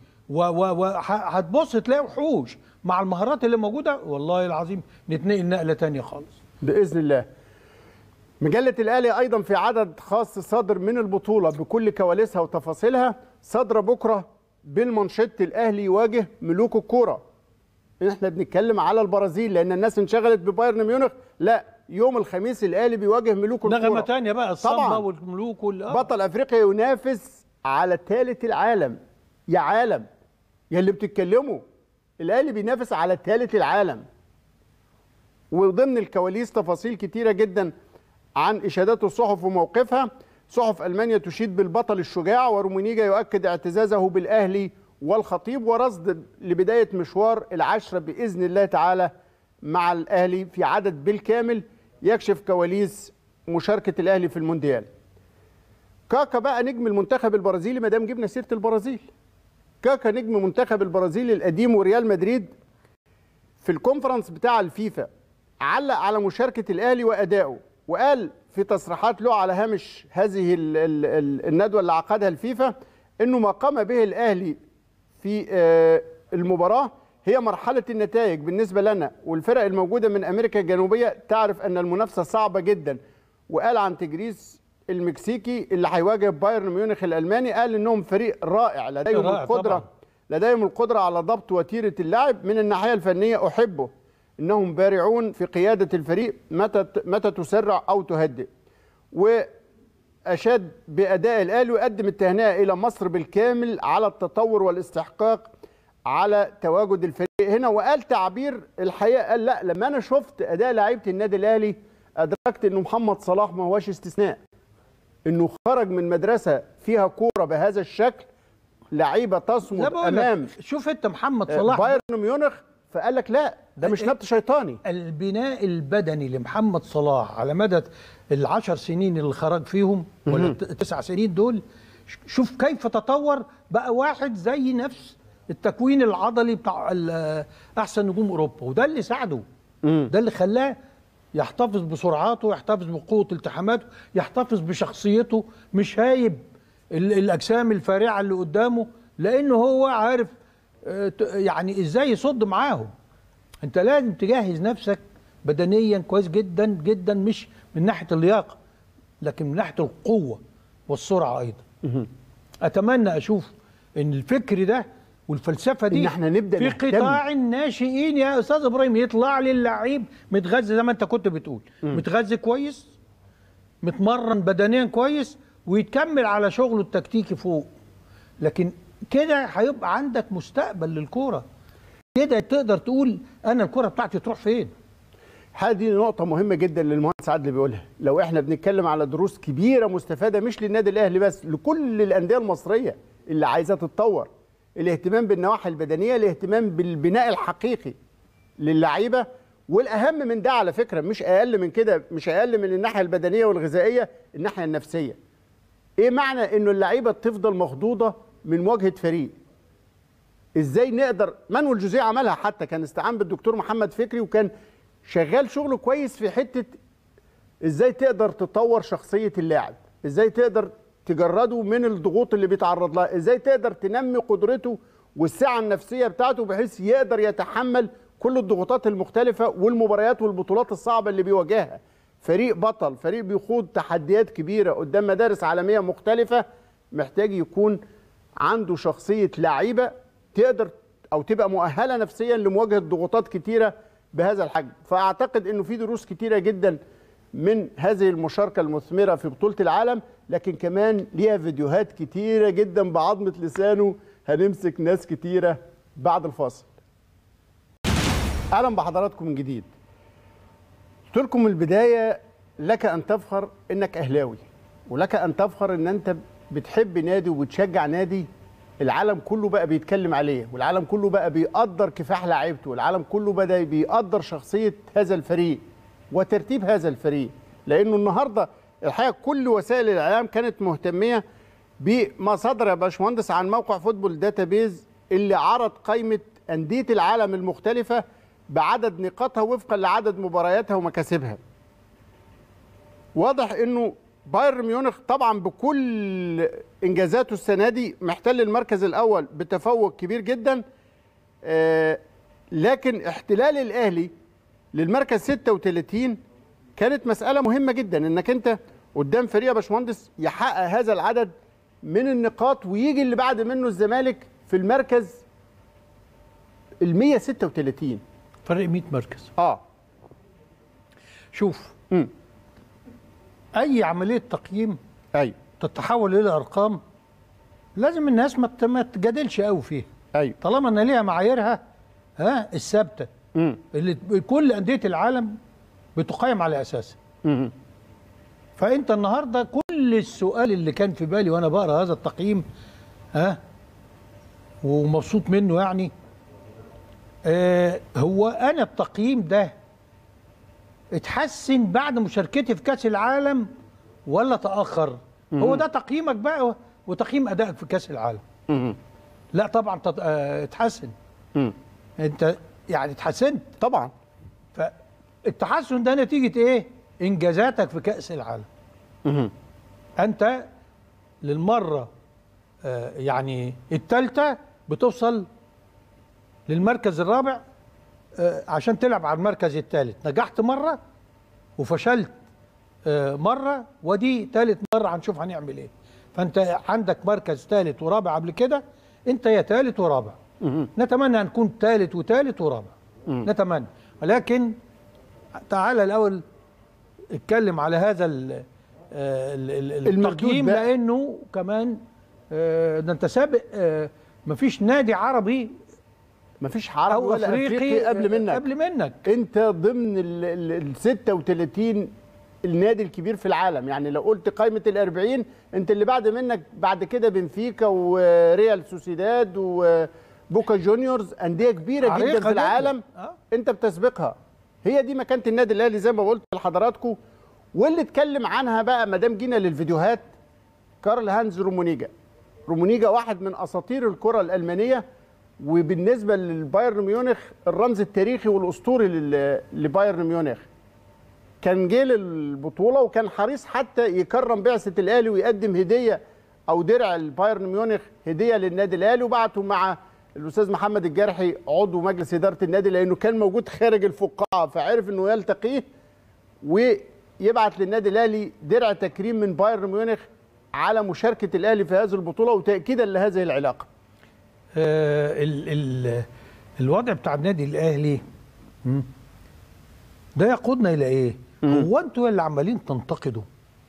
وهتبص تلاقي وحوش مع المهارات اللي موجوده والله العظيم نتنقل نقله تانية خالص باذن الله مجله الاهلي ايضا في عدد خاص صادر من البطوله بكل كواليسها وتفاصيلها صادره بكره بالمنشط الاهلي يواجه ملوك الكوره احنا بنتكلم على البرازيل لان الناس انشغلت ببايرن ميونخ لا يوم الخميس الاهلي بيواجه ملوك الكوره نغمه تانية بقى الصمبا طبعاً. والملوك وال آه. بطل افريقيا ينافس على ثالث العالم يا عالم يا اللي بتتكلموا الاهلي بينافس على ثالث العالم وضمن الكواليس تفاصيل كتيره جدا عن اشادات الصحف وموقفها صحف المانيا تشيد بالبطل الشجاع ورومينيجا يؤكد اعتزازه بالاهلي والخطيب ورصد لبدايه مشوار العشره باذن الله تعالى مع الاهلي في عدد بالكامل يكشف كواليس مشاركه الاهلي في المونديال كاكا بقى نجم المنتخب البرازيلي ما دام جبنا سيره البرازيل كاكا نجم منتخب البرازيل القديم وريال مدريد في الكونفرنس بتاع الفيفا علق على مشاركه الاهلي وادائه وقال في تصريحات له على هامش هذه ال ال ال الندوه اللي عقدها الفيفا انه ما قام به الاهلي في آه، المباراه هي مرحله النتائج بالنسبه لنا والفرق الموجوده من امريكا الجنوبيه تعرف ان المنافسه صعبه جدا وقال عن تجريس المكسيكي اللي هيواجه بايرن ميونخ الالماني قال انهم فريق رائع لديهم رائع القدره طبعاً. لديهم القدره على ضبط وتيره اللاعب من الناحيه الفنيه احبه انهم بارعون في قياده الفريق متى متى تسرع او تهدئ واشاد باداء الاهلي ويقدم التهنئه الى مصر بالكامل على التطور والاستحقاق على تواجد الفريق هنا وقال تعبير الحقيقه قال لا لما انا شفت اداء لعيبه النادي الاهلي ادركت انه محمد صلاح ما هوش استثناء انه خرج من مدرسه فيها كوره بهذا الشكل لعيبه لا تصمد بقول امام لك شوف انت محمد صلاح بايرن ميونخ فقال لك لا ده مش نبت شيطاني البناء البدني لمحمد صلاح على مدى العشر سنين اللي خرج فيهم ولا الت- التسع سنين دول ش- شوف كيف تطور بقى واحد زي نفس التكوين العضلي بتاع ال- احسن نجوم اوروبا وده اللي ساعده ده اللي خلاه يحتفظ بسرعاته يحتفظ بقوه التحاماته يحتفظ بشخصيته مش هايب ال- الاجسام الفارعه اللي قدامه لانه هو عارف آه، ت- يعني ازاي يصد معاهم انت لازم تجهز نفسك بدنيا كويس جدا جدا مش من ناحيه اللياقه لكن من ناحيه القوه والسرعه ايضا اتمنى اشوف ان الفكر ده والفلسفه دي إن إحنا نبدأ في نهتم. قطاع الناشئين يا استاذ ابراهيم يطلع لي اللعيب متغذى زي ما انت كنت بتقول متغذى كويس متمرن بدنيا كويس ويتكمل على شغله التكتيكي فوق لكن كده هيبقى عندك مستقبل للكوره كده تقدر تقول انا الكوره بتاعتي تروح فين هذه نقطة مهمة جدا للمهندس عادل بيقولها، لو احنا بنتكلم على دروس كبيرة مستفادة مش للنادي الأهلي بس، لكل الأندية المصرية اللي عايزة تتطور. الاهتمام بالنواحي البدنية، الاهتمام بالبناء الحقيقي للعيبة، والأهم من ده على فكرة مش أقل من كده، مش أقل من الناحية البدنية والغذائية، الناحية النفسية. إيه معنى إنه اللعيبة تفضل مخضوضة من مواجهة فريق؟ ازاي نقدر مانويل جوزيه عملها حتى كان استعان بالدكتور محمد فكري وكان شغال شغل كويس في حته ازاي تقدر تطور شخصيه اللاعب ازاي تقدر تجرده من الضغوط اللي بيتعرض لها ازاي تقدر تنمي قدرته والسعه النفسيه بتاعته بحيث يقدر يتحمل كل الضغوطات المختلفه والمباريات والبطولات الصعبه اللي بيواجهها فريق بطل فريق بيخوض تحديات كبيره قدام مدارس عالميه مختلفه محتاج يكون عنده شخصيه لعيبه تقدر او تبقى مؤهله نفسيا لمواجهه ضغوطات كتيره بهذا الحجم فاعتقد انه في دروس كتيره جدا من هذه المشاركه المثمره في بطوله العالم لكن كمان ليها فيديوهات كتيره جدا بعظمه لسانه هنمسك ناس كتيره بعد الفاصل اهلا بحضراتكم من جديد قلت لكم من البدايه لك ان تفخر انك اهلاوي ولك ان تفخر ان انت بتحب نادي وبتشجع نادي العالم كله بقى بيتكلم عليه والعالم كله بقى بيقدر كفاح لعيبته والعالم كله بدا بيقدر شخصيه هذا الفريق وترتيب هذا الفريق لانه النهارده الحقيقه كل وسائل الاعلام كانت مهتميه بما صدر يا باشمهندس عن موقع فوتبول داتابيز اللي عرض قائمه انديه العالم المختلفه بعدد نقاطها وفقا لعدد مبارياتها ومكاسبها واضح انه بايرن ميونخ طبعا بكل انجازاته السنه دي محتل المركز الاول بتفوق كبير جدا آه لكن احتلال الاهلي للمركز 36 كانت مساله مهمه جدا انك انت قدام فريق يا باشمهندس يحقق هذا العدد من النقاط ويجي اللي بعد منه الزمالك في المركز ال 136 فرق 100 مركز اه شوف امم اي عمليه تقييم ايوه تتحول الى ارقام لازم الناس ما ت- ما تجادلش قوي فيها ايوه طالما ان ليها معاييرها ها الثابته مم. اللي كل انديه العالم بتقيم على اساسه مم. فانت النهارده كل السؤال اللي كان في بالي وانا بقرا هذا التقييم ها ومبسوط منه يعني آه هو انا التقييم ده اتحسن بعد مشاركتي في كاس العالم ولا تاخر هو ده تقييمك بقى وتقييم ادائك في كاس العالم مم. لا طبعا تط- آه، اتحسن مم. انت يعني اتحسنت طبعا فالتحسن ده نتيجه ايه انجازاتك في كاس العالم مم. انت للمره آه، يعني الثالثه بتوصل للمركز الرابع آه، عشان تلعب على المركز الثالث نجحت مره وفشلت آه، مره ودي ثالث مره هنشوف هنعمل ايه فانت عندك مركز ثالث ورابع قبل كده انت يا ثالث ورابع مم. نتمنى ان نكون ثالث وثالث ورابع مم. نتمنى ولكن تعالى الاول اتكلم على هذا ال ال- ال- المردود التقييم بقى. لانه كمان آه، ده انت سابق آه، مفيش نادي عربي مفيش عربي او ولا افريقي افريقي قبل آه، منك قبل منك انت ضمن ال ال- ال 36 النادي الكبير في العالم يعني لو قلت قائمه ال 40 انت اللي بعد منك بعد كده بنفيكا وريال سوسيداد وبوكا جونيورز انديه كبيره عريقة جدا في جداً. العالم آه. انت بتسبقها هي دي مكانه النادي الاهلي زي ما قلت لحضراتكم واللي اتكلم عنها بقى ما دام جينا للفيديوهات كارل هانز رومونيجا رومونيجا واحد من اساطير الكره الالمانيه وبالنسبه للبايرن ميونخ الرمز التاريخي والاسطوري لل- لبايرن ميونخ كان جه للبطوله وكان حريص حتى يكرم بعثه الاهلي ويقدم هديه او درع البايرن ميونخ هديه للنادي الاهلي وبعته مع الاستاذ محمد الجرحي عضو مجلس اداره النادي لانه كان موجود خارج الفقاعه فعرف انه يلتقيه ويبعت للنادي الاهلي درع تكريم من بايرن ميونخ على مشاركه الاهلي في هذه البطوله وتاكيدا لهذه العلاقه. آه، ال ال الوضع بتاع النادي الاهلي مم، ده يقودنا الى ايه؟ هو انتوا اللي عمالين تنتقدوا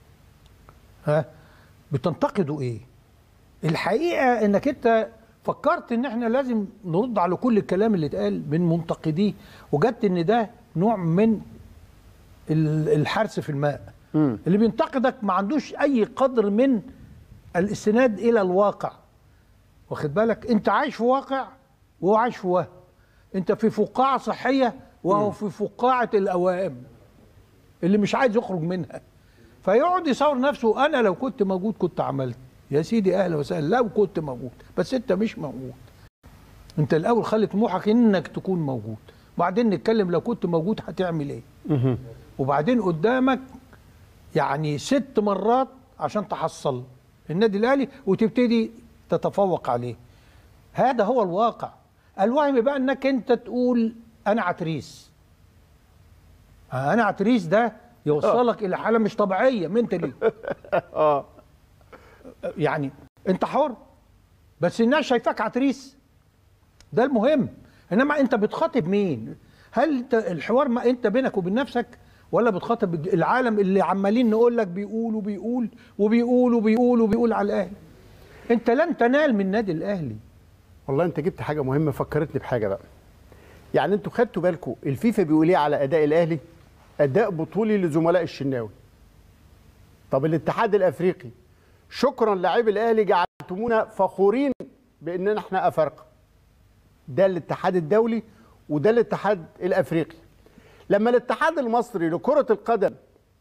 ها بتنتقدوا ايه؟ الحقيقه انك انت فكرت ان احنا لازم نرد على كل الكلام اللي اتقال من منتقديه وجدت ان ده نوع من ال- الحرث في الماء مم. اللي بينتقدك ما عندوش اي قدر من الاستناد الى الواقع واخد بالك انت عايش في واقع وهو عايش في وهم انت في فقاعه صحيه وهو في فقاعه الاوهام اللي مش عايز يخرج منها فيقعد يصور نفسه انا لو كنت موجود كنت عملت يا سيدي اهلا وسهلا لو كنت موجود بس انت مش موجود انت الاول خلي طموحك انك تكون موجود وبعدين نتكلم لو كنت موجود هتعمل ايه وبعدين قدامك يعني ست مرات عشان تحصل النادي الاهلي وتبتدي تتفوق عليه هذا هو الواقع الوهم بقى انك انت تقول انا عتريس آه، انا عتريس ده يوصلك الى حاله مش طبيعيه منتلي اه يعني انت حر بس الناس شايفاك عتريس ده المهم انما انت بتخاطب مين هل انت الحوار ما انت بينك وبين نفسك ولا بتخاطب الج- العالم اللي عمالين نقول لك بيقول وبيقول وبيقول وبيقول وبيقول على الاهلي انت لن تنال من النادي الاهلي والله انت جبت حاجه مهمه فكرتني بحاجه بقى يعني انتوا خدتوا بالكم الفيفا بيقول ايه على اداء الاهلي اداء بطولي لزملاء الشناوي طب الاتحاد الافريقي شكرا لاعبي الاهلي جعلتمونا فخورين باننا احنا افارقه ده الاتحاد الدولي وده الاتحاد الافريقي لما الاتحاد المصري لكره القدم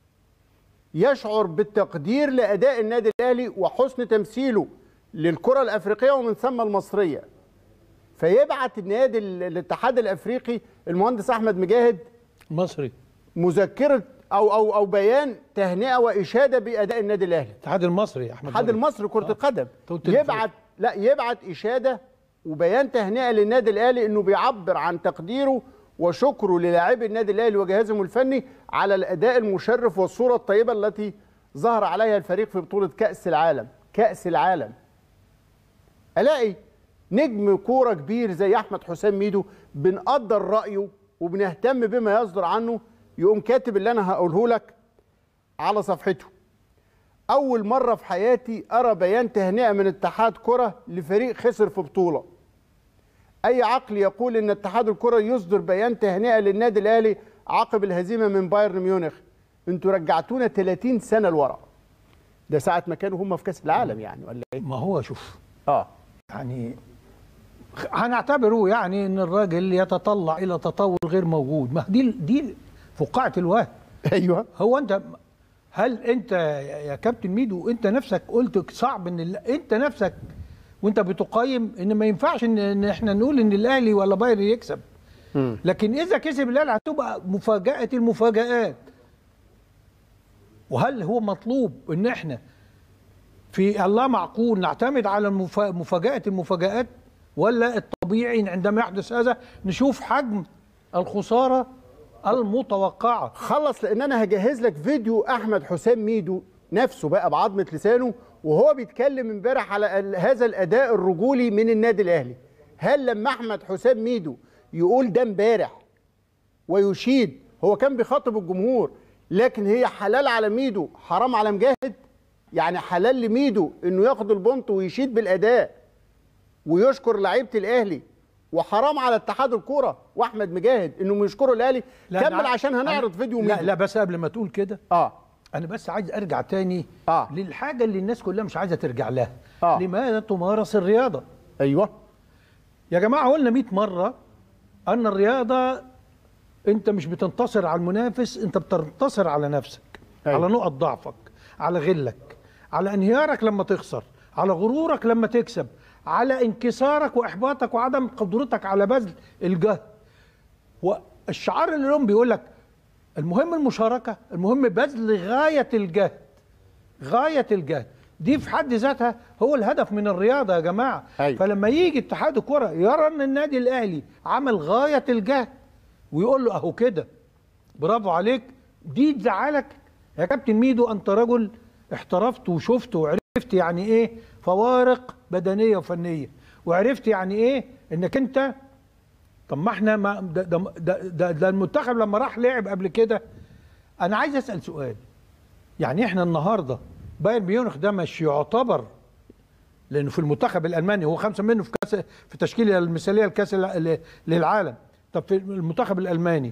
يشعر بالتقدير لاداء النادي الاهلي وحسن تمثيله للكره الافريقيه ومن ثم المصريه فيبعت النادي ال- الاتحاد الافريقي المهندس احمد مجاهد مصري مذكره او او او بيان تهنئه واشاده باداء النادي الاهلي الاتحاد المصري يا احمد الاتحاد مرعي. المصري لكره آه. القدم قلت يبعت لا يبعت اشاده وبيان تهنئه للنادي الاهلي انه بيعبر عن تقديره وشكره للاعبي النادي الاهلي وجهازهم الفني على الاداء المشرف والصوره الطيبه التي ظهر عليها الفريق في بطوله كاس العالم كاس العالم الاقي نجم كوره كبير زي احمد حسام ميدو بنقدر رايه وبنهتم بما يصدر عنه يقوم كاتب اللي انا هقوله لك على صفحته اول مره في حياتي ارى بيان تهنئه من اتحاد كره لفريق خسر في بطوله اي عقل يقول ان اتحاد الكره يصدر بيان تهنئه للنادي الاهلي عقب الهزيمه من بايرن ميونخ انتوا رجعتونا 30 سنه لورا ده ساعه ما كانوا هم في كاس العالم يعني ولا ايه ما هو شوف اه يعني خ- هنعتبره يعني ان الراجل يتطلع الى تطور غير موجود ما دي دي فقاعه الوهم ايوه هو انت هل انت يا كابتن ميدو انت نفسك قلت صعب ان ال- انت نفسك وانت بتقيم ان ما ينفعش ان, ان احنا نقول ان الاهلي ولا بايرن يكسب مم. لكن اذا كسب الاهلي هتبقى مفاجاه المفاجات وهل هو مطلوب ان احنا في الله معقول نعتمد على المفا- مفاجاه المفاجات ولا الطبيعي عندما يحدث هذا نشوف حجم الخساره المتوقعه خلص لان انا هجهز لك فيديو احمد حسام ميدو نفسه بقى بعظمه لسانه وهو بيتكلم امبارح على ال- هذا الاداء الرجولي من النادي الاهلي هل لما احمد حسام ميدو يقول ده امبارح ويشيد هو كان بيخاطب الجمهور لكن هي حلال على ميدو حرام على مجاهد يعني حلال لميدو انه ياخد البونت ويشيد بالاداء ويشكر لعيبه الاهلي وحرام على اتحاد الكوره واحمد مجاهد انهم يشكروا الاهلي لا، كمل أنا- عشان هنعرض أنا- فيديو لا ميدو لا بس قبل ما تقول كده اه انا بس عايز ارجع تاني آه. للحاجه اللي الناس كلها مش عايزه ترجع لها آه. لماذا تمارس الرياضه ايوه يا جماعه قلنا 100 مره ان الرياضه انت مش بتنتصر على المنافس انت بتنتصر على نفسك أيوة. على نقط ضعفك على غلك على انهيارك لما تخسر على غرورك لما تكسب على انكسارك واحباطك وعدم قدرتك على بذل الجهد والشعار اللي لهم بيقول لك المهم المشاركه المهم بذل غايه الجهد غايه الجهد دي في حد ذاتها هو الهدف من الرياضه يا جماعه أيوة. فلما يجي اتحاد الكره يرى ان النادي الاهلي عمل غايه الجهد ويقول له اهو كده برافو عليك دي تزعلك يا كابتن ميدو انت رجل احترفت وشفت وعرفت يعني ايه فوارق بدنيه وفنيه وعرفت يعني ايه انك انت طب ما احنا ما ده, ده, ده, ده, ده المنتخب لما راح لعب قبل كده انا عايز اسال سؤال يعني احنا النهارده بايرن ميونخ ده مش يعتبر لانه في المنتخب الالماني هو خمسه منه في كاس في التشكيله المثاليه لكاس الع- للعالم طب في المنتخب الالماني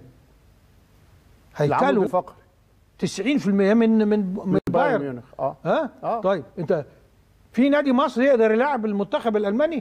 العمود هيكلوا الفقري 90% من من من بايرن بايرن ميونخ اه ها آه. طيب انت في نادي مصري يقدر يلعب المنتخب الالماني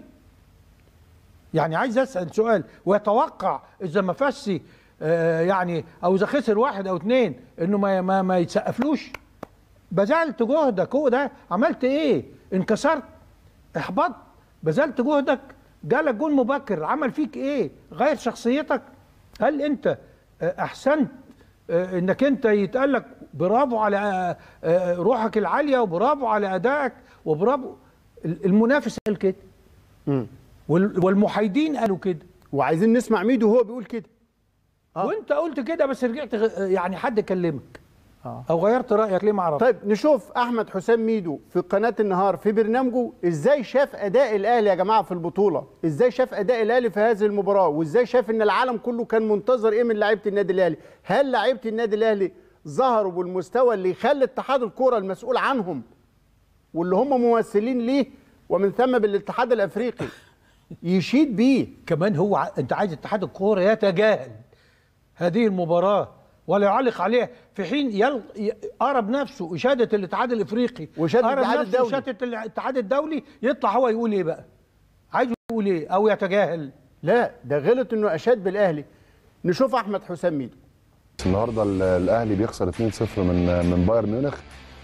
يعني عايز اسال سؤال ويتوقع اذا ما فسي آه يعني او اذا خسر واحد او اثنين انه ما ما, ما يتسقفلوش بذلت جهدك هو ده عملت ايه انكسرت احبطت بذلت جهدك جالك جول مبكر عمل فيك ايه غير شخصيتك هل انت آه، احسنت آه، انك انت يتقال لك برافو على آه، آه، روحك العاليه وبرافو على ادائك وبرافو ال- المنافس قال كده مم. وال- والمحايدين قالوا كده وعايزين نسمع ميدو وهو بيقول كده آه. وانت قلت كده بس رجعت غ- يعني حد كلمك آه. او غيرت رايك ليه ما اعرفش طيب نشوف احمد حسام ميدو في قناه النهار في برنامجه ازاي شاف اداء الاهلي يا جماعه في البطوله ازاي شاف اداء الاهلي في هذه المباراه وازاي شاف ان العالم كله كان منتظر ايه من لعيبه النادي الاهلي هل لعيبه النادي الاهلي ظهروا بالمستوى اللي يخلي اتحاد الكره المسؤول عنهم واللي هم ممثلين ليه ومن ثم بالاتحاد الافريقي يشيد بيه كمان هو ع... انت عايز اتحاد الكوره يتجاهل هذه المباراه ولا يعلق عليها في حين يل... ي- قرب نفسه اشاده الاتحاد الافريقي وإشادة قرب الاتحاد نفسه الدولي. اشاده الاتحاد الدولي يطلع هو يقول ايه بقى عايز يقول ايه او يتجاهل لا ده غلط انه اشاد بالاهلي نشوف احمد حسام ميدو النهارده ال- الاهلي بيخسر 2-0 من من بايرن ميونخ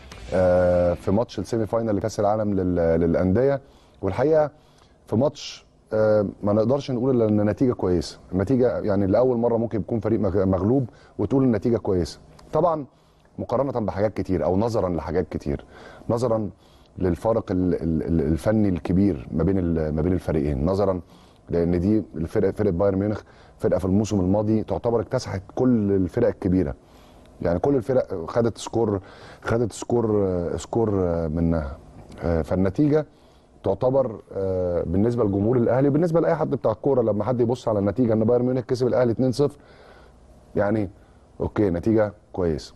آه، في ماتش السيمي فاينال لكاس العالم لل- للانديه والحقيقه في ماتش آه، ما نقدرش نقول الا ان النتيجه كويسه النتيجه يعني لاول مره ممكن يكون فريق مغ- مغلوب وتقول النتيجه كويسه طبعا مقارنه بحاجات كتير او نظرا لحاجات كتير نظرا للفارق ال- ال- ال- الفني الكبير ما بين ال- ما بين الفريقين نظرا لان دي الفرقه فرقه بايرن ميونخ فرقه في الموسم الماضي تعتبر اكتسحت كل الفرق الكبيره يعني كل الفرق خدت سكور خدت سكور سكور منها آه، فالنتيجه تعتبر آه، بالنسبه لجمهور الاهلي وبالنسبه لاي حد بتاع الكوره لما حد يبص على النتيجه ان بايرن ميونخ كسب الاهلي 2-0 يعني اوكي نتيجه كويسه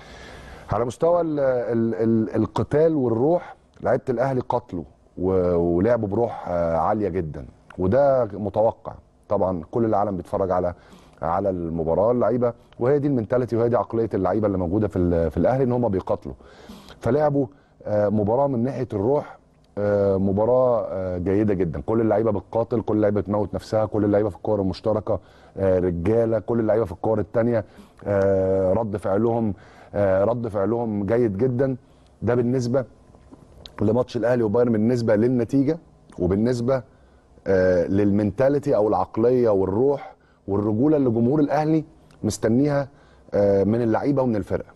على مستوى ال ال ال القتال والروح لعيبه الاهلي قتلوا و- ولعبوا بروح آه، عاليه جدا وده متوقع طبعا كل العالم بيتفرج على على المباراه اللعيبه وهي دي المنتاليتي وهي دي عقليه اللعيبه اللي موجوده في ال- في الاهلي ان هم بيقاتلوا فلعبوا آه، مباراه من ناحيه الروح آه، مباراه آه، جيده جدا كل اللعيبه بتقاتل كل اللعيبه بتموت نفسها كل اللعيبه في الكور المشتركه آه، رجاله كل اللعيبه في الكور الثانيه رد فعلهم آه، رد فعلهم جيد جدا ده بالنسبه لماتش الاهلي وبايرن بالنسبه للنتيجه وبالنسبه آه، للمنتاليتي او العقليه والروح والرجوله اللي جمهور الاهلي مستنيها آه، من اللعيبه ومن الفرقه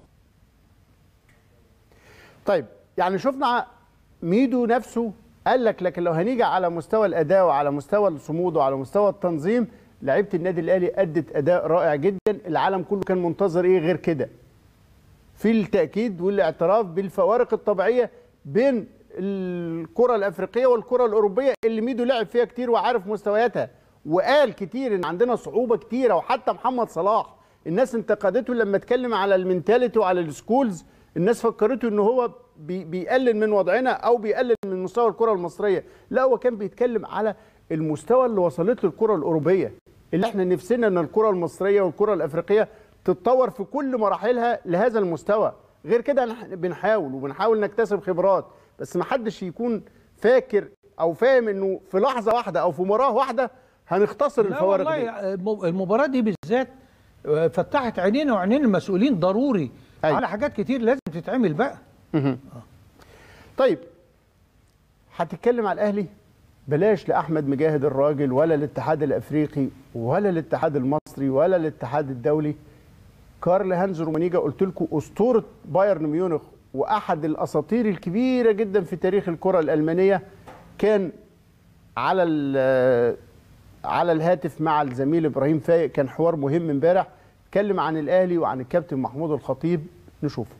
طيب يعني شفنا ميدو نفسه قال لك لكن لو هنيجي على مستوى الاداء وعلى مستوى الصمود وعلى مستوى التنظيم لعيبه النادي الاهلي ادت اداء رائع جدا العالم كله كان منتظر ايه غير كده في التاكيد والاعتراف بالفوارق الطبيعيه بين الكره الافريقيه والكره الاوروبيه اللي ميدو لعب فيها كتير وعارف مستوياتها وقال كتير ان عندنا صعوبه كتيره وحتى محمد صلاح الناس انتقدته لما اتكلم على المينتاليتي وعلى السكولز الناس فكرته ان هو بي بيقلل من وضعنا او بيقلل من مستوى الكره المصريه لا هو كان بيتكلم على المستوى اللي وصلت له الكره الاوروبيه اللي احنا نفسنا ان الكره المصريه والكره الافريقيه تتطور في كل مراحلها لهذا المستوى غير كده احنا بنحاول وبنحاول نكتسب خبرات بس ما حدش يكون فاكر او فاهم انه في لحظه واحده او في مباراه واحده هنختصر لا الفوارق دي والله الم- المباراة دي بالذات آه، فتحت عينينا وعينين المسؤولين ضروري أيوة. على حاجات كتير لازم تتعمل بقى طيب هتتكلم على الاهلي بلاش لاحمد مجاهد الراجل ولا الاتحاد الافريقي ولا الاتحاد المصري ولا الاتحاد الدولي كارل هانز رومانيجا قلت لكم اسطوره بايرن ميونخ واحد الاساطير الكبيره جدا في تاريخ الكره الالمانيه كان على ال- على الهاتف مع الزميل ابراهيم فايق كان حوار مهم امبارح اتكلم عن الاهلي وعن الكابتن محمود الخطيب نشوفه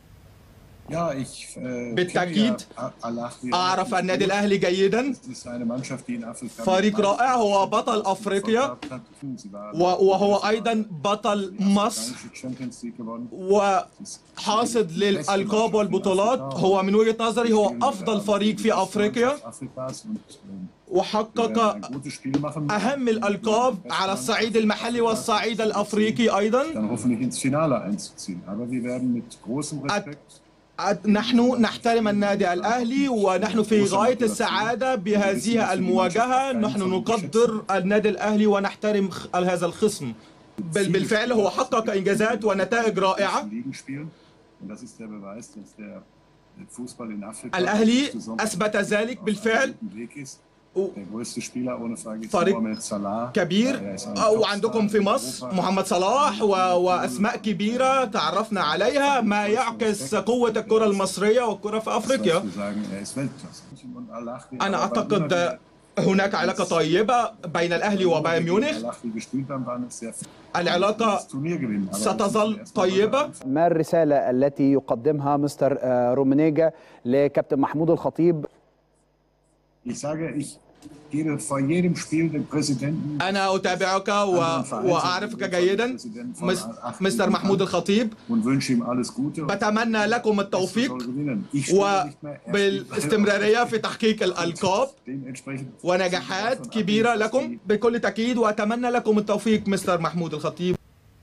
Ja, ich, äh, بالتأكيد kenne ja Al-Ahly أعرف النادي الأهلي جيدا Das ist eine Mannschaft, die in Afrika فريق رائع هو بطل أفريقيا و- وهو أيضا بطل مصر Champions League gewonnen. وحاصد للألقاب والبطولات هو من وجهة نظري هو أفضل فريق في أفريقيا Afrikas und ähm, وحقق wir werden ein gutes Spiel machen. أهم الألقاب على الصعيد المحلي والصعيد الأفريقي أيضا Dann hoffentlich ins Finale einzuziehen. Aber wir werden mit großem Respekt نحن نحترم النادي الأهلي ونحن في غاية السعادة بهذه المواجهة نحن نقدر النادي الأهلي ونحترم خ- هذا الخصم بل بالفعل هو حقق إنجازات ونتائج رائعة Ligen spielen. Und das ist der Beweis, dass der Fußball in Afrika الأهلي insbesondere أثبت ذلك auf بالفعل einem guten Weg ist. و- Der größte Spieler ohne Frage ist فريق Mohamed Salah. كبير Er ist ein وعندكم في Topstar in مصر Europa. محمد صلاح و... وأسماء كبيرة تعرفنا عليها ما يعكس قوة الكرة المصرية والكرة في أفريقيا Wir sagen, er ist Weltklasse. Und Al-Ahly- أنا aber wann أعتقد immer wir هناك علاقة طيبة بين الأهلي وبايرن ميونخ Al-Ahly gespielt haben, waren es sehr العلاقة das Turnier gewinnen. Aber ستظل das ist erst طيبة mal ما الرسالة التي يقدمها مستر آه، رومينيجا لكابتن محمود الخطيب Ich sage, ich gebe vor jedem Spiel dem Präsidenten أنا أتابعك و... وأعرفك جيدا مس... مستر محمود الخطيب und wünsche ihm alles Gute. und بتمنى لكم er التوفيق soll gewinnen. Ich spiele nicht mehr, er spielt وبالاستمرارية في تحقيق الألقاب Dementsprechend ونجاحات كبيرة لكم بكل تأكيد وأتمنى لكم التوفيق مستر محمود الخطيب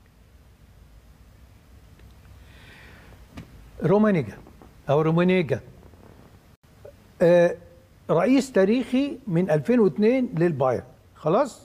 رومانيجا او رومانيجا آه، رئيس تاريخي من 2002 للبايرن خلاص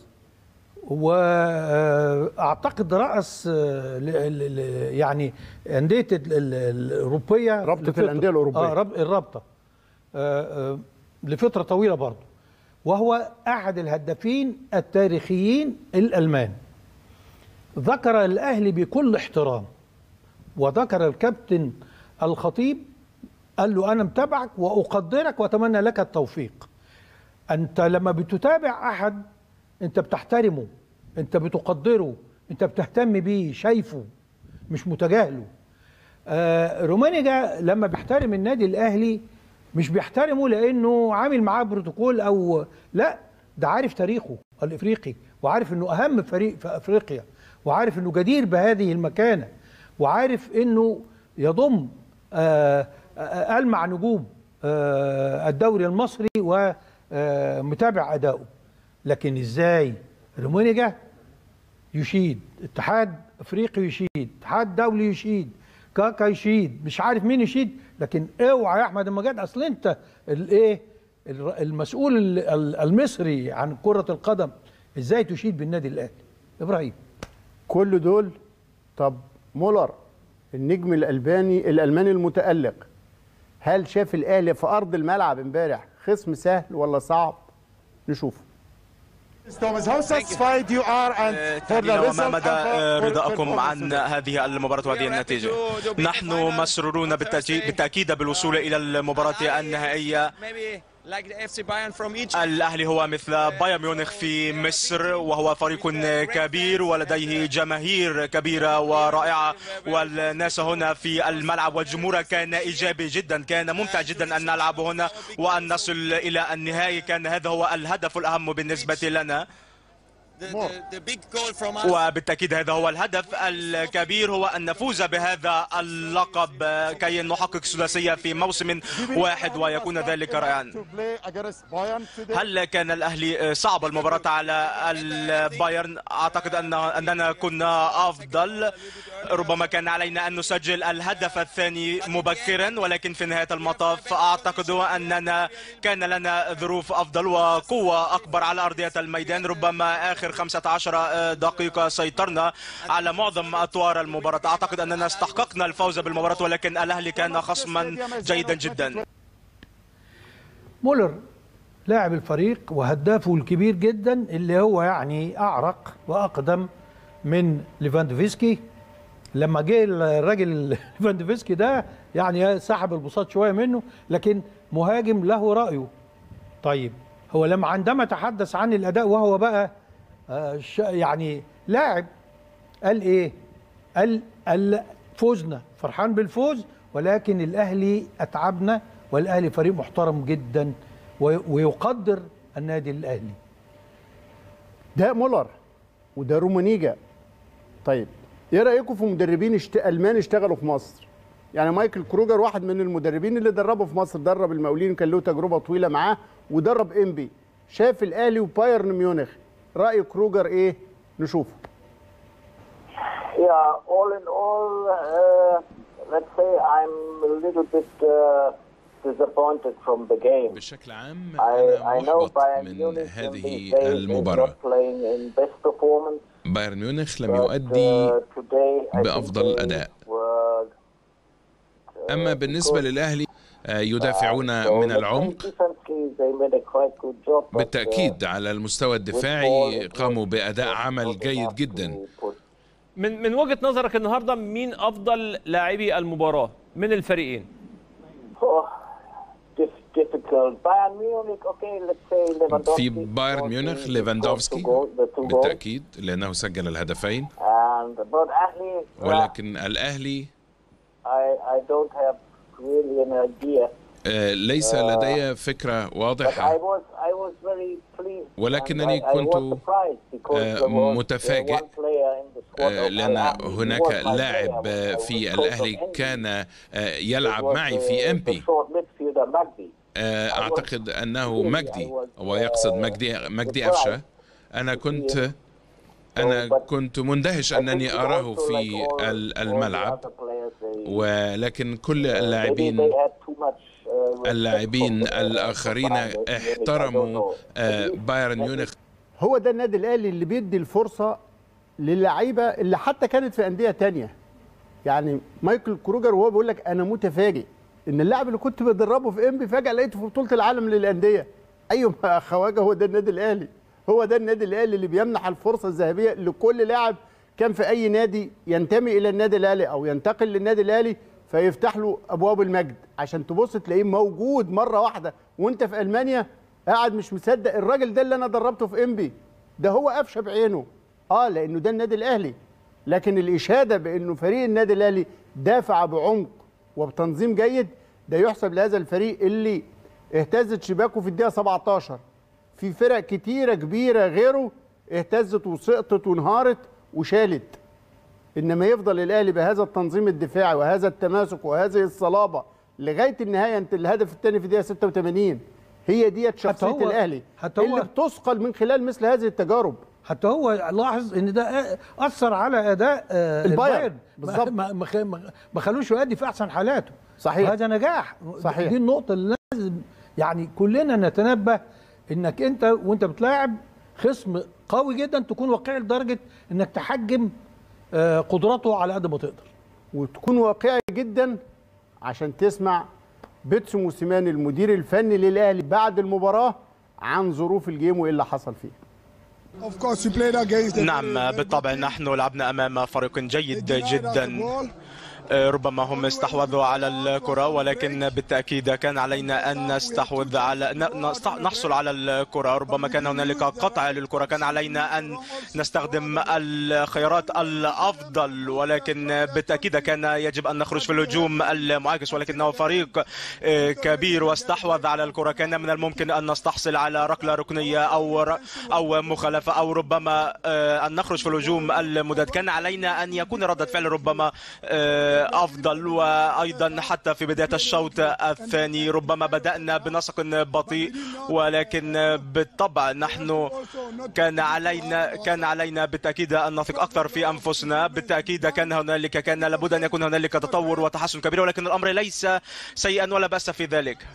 واعتقد راس آه، ل- ل- ل- يعني انديه ال- ال- الاوروبيه رابطة لفترة- الأندية الأوروبية. اه رب- الرابطه آه، آه، لفتره طويله برضه وهو احد الهدافين التاريخيين الالمان ذكر الاهلي بكل احترام وذكر الكابتن الخطيب قال له انا متابعك واقدرك واتمنى لك التوفيق انت لما بتتابع احد انت بتحترمه انت بتقدره انت بتهتم بيه شايفه مش متجاهله آه رومانيجا لما بيحترم النادي الاهلي مش بيحترمه لانه عامل معاه بروتوكول او لا ده عارف تاريخه الافريقي وعارف انه اهم فريق في افريقيا وعارف انه جدير بهذه المكانه وعارف انه يضم آه آه المع نجوم آه الدوري المصري ومتابع اداؤه لكن ازاي رومينيجا يشيد اتحاد افريقي يشيد اتحاد دولي يشيد كاكا يشيد مش عارف مين يشيد لكن اوعى يا احمد المجاد اصل انت الايه الر- المسؤول ال- ال- المصري عن كرة القدم ازاي تشيد بالنادي الاهلي ابراهيم كل دول طب مولر النجم الالباني الالماني المتالق هل شاف الاهلي في ارض الملعب امبارح خصم سهل ولا صعب نشوفه Thomas, how satisfied you are and for the تهنئة وما result مدى and for- for رضاكم performance عن today? هذه المباراة وهذه النتيجة نحن مسرورون بالتأكيد, بالتأكيد بالوصول إلى المباراة النهائية الأهلي هو مثل بايرن ميونخ في مصر وهو فريق كبير ولديه جماهير كبيرة ورائعة والناس هنا في الملعب والجمهور كان إيجابي جدا كان ممتع جدا أن نلعب هنا وأن نصل إلى النهائي كان هذا هو الهدف الأهم بالنسبة لنا وبالتأكيد هذا هو الهدف الكبير هو أن نفوز بهذا اللقب كي نحقق ثلاثية في موسم واحد ويكون ذلك رائعا To play against Bayern today. هل كان الأهلي صعب المباراة على البايرن أعتقد أن أننا كنا أفضل ربما كان علينا أن نسجل الهدف الثاني مبكرا ولكن في نهاية المطاف أعتقد أننا كان لنا ظروف أفضل وقوة أكبر على أرضية الميدان ربما آخر 15 دقيقة سيطرنا على معظم أطوار المباراة أعتقد أننا استحققنا الفوز بالمباراة ولكن الأهلي كان خصما جيدا جدا مولر لاعب الفريق وهدافه الكبير جدا اللي هو يعني اعرق واقدم من ليفاندوفسكي لما جه الراجل ليفاندوفسكي ده يعني سحب البساط شويه منه لكن مهاجم له رايه طيب هو لما عندما تحدث عن الاداء وهو بقى آه، ش- يعني لاعب قال ايه قال قال فوزنا فرحان بالفوز ولكن الاهلي اتعبنا والاهلي فريق محترم جدا وي- ويقدر النادي الاهلي ده مولر وده رومانيجا طيب ايه رايكم في مدربين اشت... المان اشتغلوا في مصر يعني مايكل كروجر واحد من المدربين اللي دربوا في مصر درب المقاولين كان له تجربه طويله معاه ودرب انبي شاف الاهلي وبايرن ميونخ راي كروجر ايه نشوفه Yeah, all in all, uh, let's say I'm a little bit uh, disappointed from the game. بشكل عام I, أنا I know محبط Bayern من Munich in هذه these days is المباراة not playing in best performance. بايرن ميونخ لم but, يؤدي uh, today I think بأفضل they أداء. were, uh, أما بالنسبة because, للأهلي آه، يدافعون so من let's say العمق defensively they made a quite good job, but, uh, بالتأكيد على المستوى الدفاعي قاموا بأداء عمل جيد جدا من من وجهه نظرك النهارده مين افضل لاعبي المباراه من الفريقين Oh, dif- difficult. Bayern Munich, okay, let's say Lewandowski. في بايرن ميونخ ليفاندوفسكي The goal- the two goals. بالتأكيد لأنه سجل الهدفين And but Ahli, uh, ولكن الأهلي I I don't have really an idea. آه، ليس لدي فكرة But I واضحة was I was very pleased. ولكنني and I, I كنت، was surprised because آه، there was, uh, متفاجئ، one player in the squad آه، of لأن Al Ahly. He هناك was my لاعب player. آه، I was في coach of الأهلي Envy. كان آه، It يلعب was, معي uh, في the إمبي short midfielder Magdi. آه، أعتقد أنه مجدي ويقصد مجدي مجدي أفشة أنا كنت أنا كنت مندهش أنني أراه في ال- الملعب ولكن كل اللاعبين اللاعبين الآخرين احترموا آه، بايرن ميونخ هو ده النادي الاهلي اللي بيدي الفرصه للعيبه اللي حتى كانت في انديه تانية يعني مايكل كروجر وهو بيقول لك انا متفاجئ ان اللاعب اللي كنت بدربه في انبي فجاه لقيته في بطوله العالم للانديه ايوه يا خواجه هو ده النادي الاهلي هو ده النادي الاهلي اللي بيمنح الفرصه الذهبيه لكل لاعب كان في اي نادي ينتمي الى النادي الاهلي او ينتقل للنادي الاهلي فيفتح له ابواب المجد عشان تبص تلاقيه موجود مره واحده وانت في المانيا قاعد مش مصدق الراجل ده اللي انا دربته في انبي ده هو قفشه بعينه اه لانه ده النادي الاهلي لكن الاشاده بانه فريق النادي الاهلي دافع بعمق وبتنظيم جيد ده يحسب لهذا الفريق اللي اهتزت شباكه في الدقيقه 17 في فرق كتيره كبيره غيره اهتزت وسقطت وانهارت وشالت انما يفضل الاهلي بهذا التنظيم الدفاعي وهذا التماسك وهذه الصلابه لغايه النهايه انت الهدف الثاني في الدقيقه 86 هي ديت شخصيه هو- الاهلي حتى هو- اللي بتثقل من خلال مثل هذه التجارب حتى هو لاحظ ان ده اثر على اداء آه، البايرن. بالظبط بالظبط. ما ما ما- ما خلوش يؤدي في احسن حالاته صحيح. وهذا نجاح صحيح. دي النقطه اللي لازم يعني كلنا نتنبه انك انت وانت بتلاعب خصم قوي جدا تكون واقعي لدرجه انك تحجم آه، قدراته على قد ما تقدر وتكون واقعي جدا عشان تسمع بيتسو موسيماني المدير الفني للاهلي بعد المباراه عن ظروف الجيم وايه اللي حصل فيه نعم بالطبع نحن لعبنا امام فريق جيد جدا ربما هم استحوذوا على الكرة ولكن بالتأكيد كان علينا أن نستحوذ على ن- نست- نحصل على الكرة ربما كان هنالك قطع للكرة كان علينا أن نستخدم الخيارات الأفضل ولكن بالتأكيد كان يجب أن نخرج في الهجوم المعاكس ولكنه فريق آه، كبير واستحوذ على الكرة كان من الممكن أن نستحصل على ركلة ركنية أو ر- أو مخالفة أو ربما آه، أن نخرج في الهجوم المدد كان علينا أن يكون ردة فعل ربما آه، أفضل وأيضا حتى في بداية الشوط الثاني ربما بدأنا بنسق بطيء ولكن بالطبع نحن كان علينا كان علينا بالتأكيد أن نثق أكثر في أنفسنا بالتأكيد كان هنالك كان لابد أن يكون هنالك تطور وتحسن كبير ولكن الأمر ليس سيئا ولا بأس في ذلك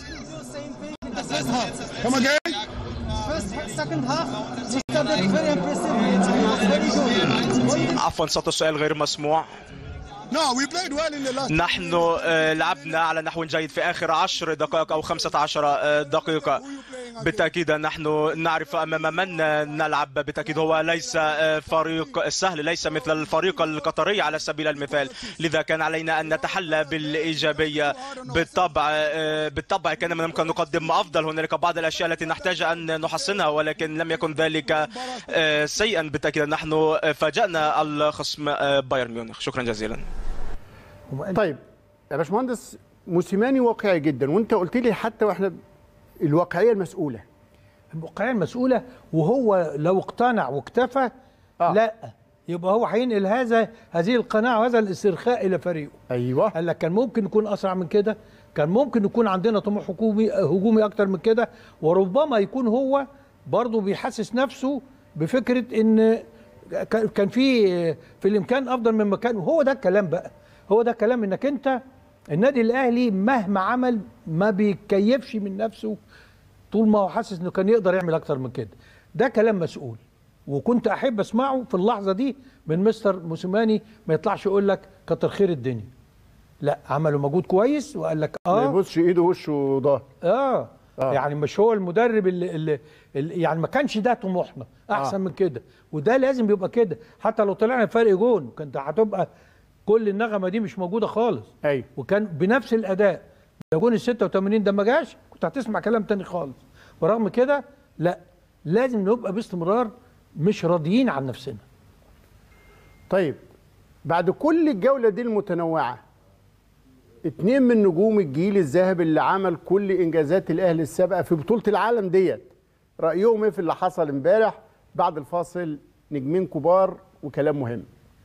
Come again? First, second half, we started very impressive. It was very good. عفوا صوت السؤال غير مسموع No, we played well in the last. نحن آه، لعبنا على نحو جيد في آخر عشر دقائق أو خمسة عشر آه، دقيقة بالتأكيد نحن نعرف أمام من نلعب بالتأكيد هو ليس آه، فريق سهل ليس مثل الفريق القطري على سبيل المثال لذا كان علينا أن نتحلى بالإيجابية بالطبع آه، بالطبع كان من الممكن نقدم أفضل هنالك بعض الأشياء التي نحتاج أن نحسنها ولكن لم يكن ذلك آه، سيئا بالتأكيد نحن فاجأنا الخصم آه، بايرن ميونخ شكرا جزيلا طيب يا باشمهندس موسيماني واقعي جدا وانت قلت لي حتى واحنا الواقعيه المسؤوله الواقعيه المسؤوله وهو لو اقتنع واكتفى آه. لا يبقى هو هينقل هذا هذه القناعه وهذا الاسترخاء الى فريقه ايوه قال لك كان ممكن نكون اسرع من كده كان ممكن يكون عندنا طموح هجومي هجومي اكتر من كده وربما يكون هو برضه بيحسس نفسه بفكره ان كان كان في في الامكان افضل من مكان وهو ده الكلام بقى هو ده الكلام انك انت النادي الاهلي مهما عمل ما بيتكيفش من نفسه طول ما هو حاسس انه كان يقدر يعمل اكتر من كده ده كلام مسؤول وكنت احب اسمعه في اللحظه دي من مستر موسيماني ما يطلعش يقول لك كتر خير الدنيا لا عملوا مجهود كويس وقال لك ما اه يبصش ايده وشه وظهر اه آه. يعني مش هو المدرب اللي, اللي, اللي يعني ما كانش ده طموحنا احسن آه. آه. من كده وده لازم يبقى كده حتى لو طلعنا فرق جون كانت هتبقى كل النغمه دي مش موجوده خالص ايوه وكان بنفس الاداء لو جون ال 86 ده ما جاش كنت هتسمع كلام تاني خالص ورغم كده لا لازم نبقى باستمرار مش راضيين عن نفسنا طيب بعد كل الجوله دي المتنوعه اتنين من نجوم الجيل الذهبي اللي عمل كل انجازات الاهلي السابقه في بطوله العالم ديت رايهم ايه في اللي حصل امبارح بعد الفاصل نجمين كبار وكلام مهم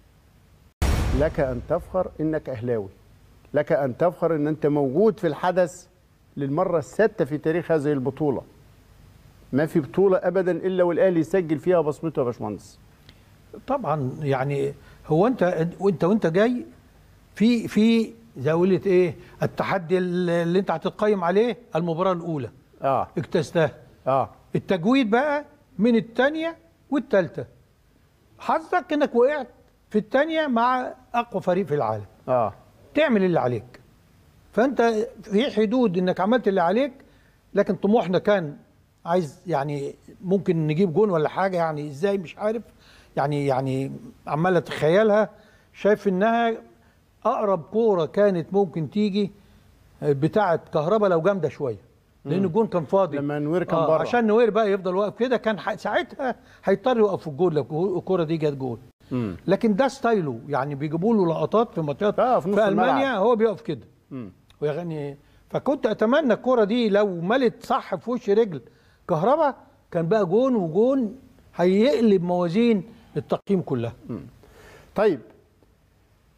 لك ان تفخر انك اهلاوي لك ان تفخر ان انت موجود في الحدث للمره السادسه في تاريخ هذه البطوله ما في بطوله ابدا الا والاهلي يسجل فيها بصمته يا باشمهندس طبعا يعني هو انت وانت وانت جاي في في زي قلت ايه التحدي اللي انت هتتقيم عليه المباراه الاولى اه اجتزتها اه التجويد بقى من الثانيه والثالثه حظك انك وقعت في الثانيه مع اقوى فريق في العالم اه تعمل اللي عليك فانت في حدود انك عملت اللي عليك لكن طموحنا كان عايز يعني ممكن نجيب جون ولا حاجه يعني ازاي مش عارف يعني يعني عمال اتخيلها شايف انها اقرب كوره كانت ممكن تيجي بتاعه كهربا لو جامده شويه لان الجون كان فاضي لما نوير كان آه بره عشان نوير بقى يفضل واقف كده كان ح- ساعتها هيضطر يقف في الجول لو الكوره دي جت جول مم. لكن ده ستايله يعني بيجيبوا له لقطات في ماتشات آه، في نص في المانيا الملعب. هو بيقف كده مم. ويعني فكنت اتمنى الكوره دي لو ملت صح في وش رجل كهربا كان بقى جون وجون هيقلب موازين التقييم كلها طيب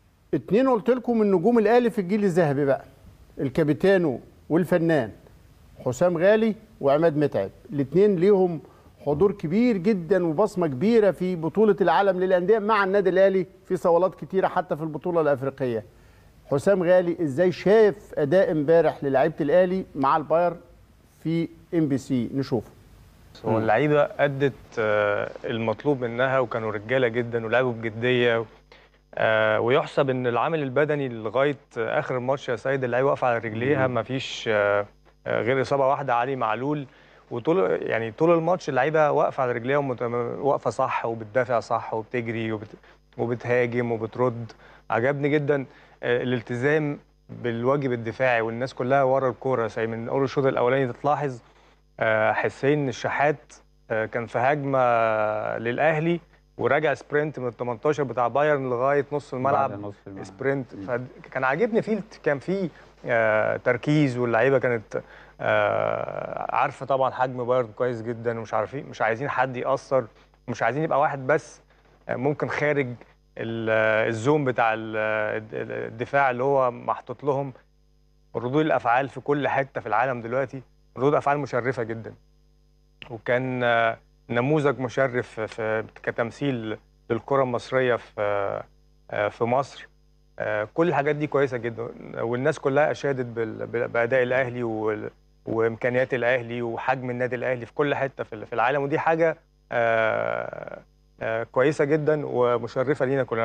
اتنين قلت لكم من نجوم الاهلي في الجيل الذهبي بقى الكابيتانو والفنان حسام غالي وعماد متعب الاثنين ليهم حضور كبير جدا وبصمه كبيره في بطوله العالم للانديه مع النادي الاهلي في صولات كتيره حتى في البطوله الافريقيه حسام غالي ازاي شاف اداء امبارح للاعيبه الاهلي مع الباير في ام بي سي نشوفه هو اللعيبه ادت آه، المطلوب منها وكانوا رجاله جدا ولعبوا بجديه آه، ويحسب ان العامل البدني لغايه اخر الماتش يا سيد اللعيبه واقفه على رجليها ما فيش غير اصابه واحده علي معلول وطول يعني طول الماتش اللعيبه واقفه على رجليها ومت- واقفه صح وبتدافع صح وبتجري وبت... وبتهاجم وبترد عجبني جدا آه، الالتزام بالواجب الدفاعي والناس كلها ورا الكوره زي من اول الشوط الاولاني تلاحظ آه، حسين الشحات آه، كان في هجمه للاهلي وراجع سبرنت من ال 18 بتاع بايرن لغايه نص الملعب سبرنت فكان عاجبني فيه كان فيه آه، تركيز واللعيبه كانت آه، عارفه طبعا حجم بايرن كويس جدا ومش عارفين مش عايزين حد ياثر مش عايزين يبقى واحد بس آه، ممكن خارج ال- آه، الزوم بتاع ال- آه، الدفاع اللي هو محطوط لهم ردود الافعال في كل حته في العالم دلوقتي ردود افعال مشرفه جدا وكان آه، نموذج مشرف في كتمثيل للكره المصريه في آه، في مصر آه، كل الحاجات دي كويسه جدا والناس كلها اشادت بال- بال- باداء الاهلي وال- وامكانيات الاهلي وحجم النادي الاهلي في كل حته في في العالم ودي حاجه آه، آه، كويسه جدا ومشرفه لينا كلنا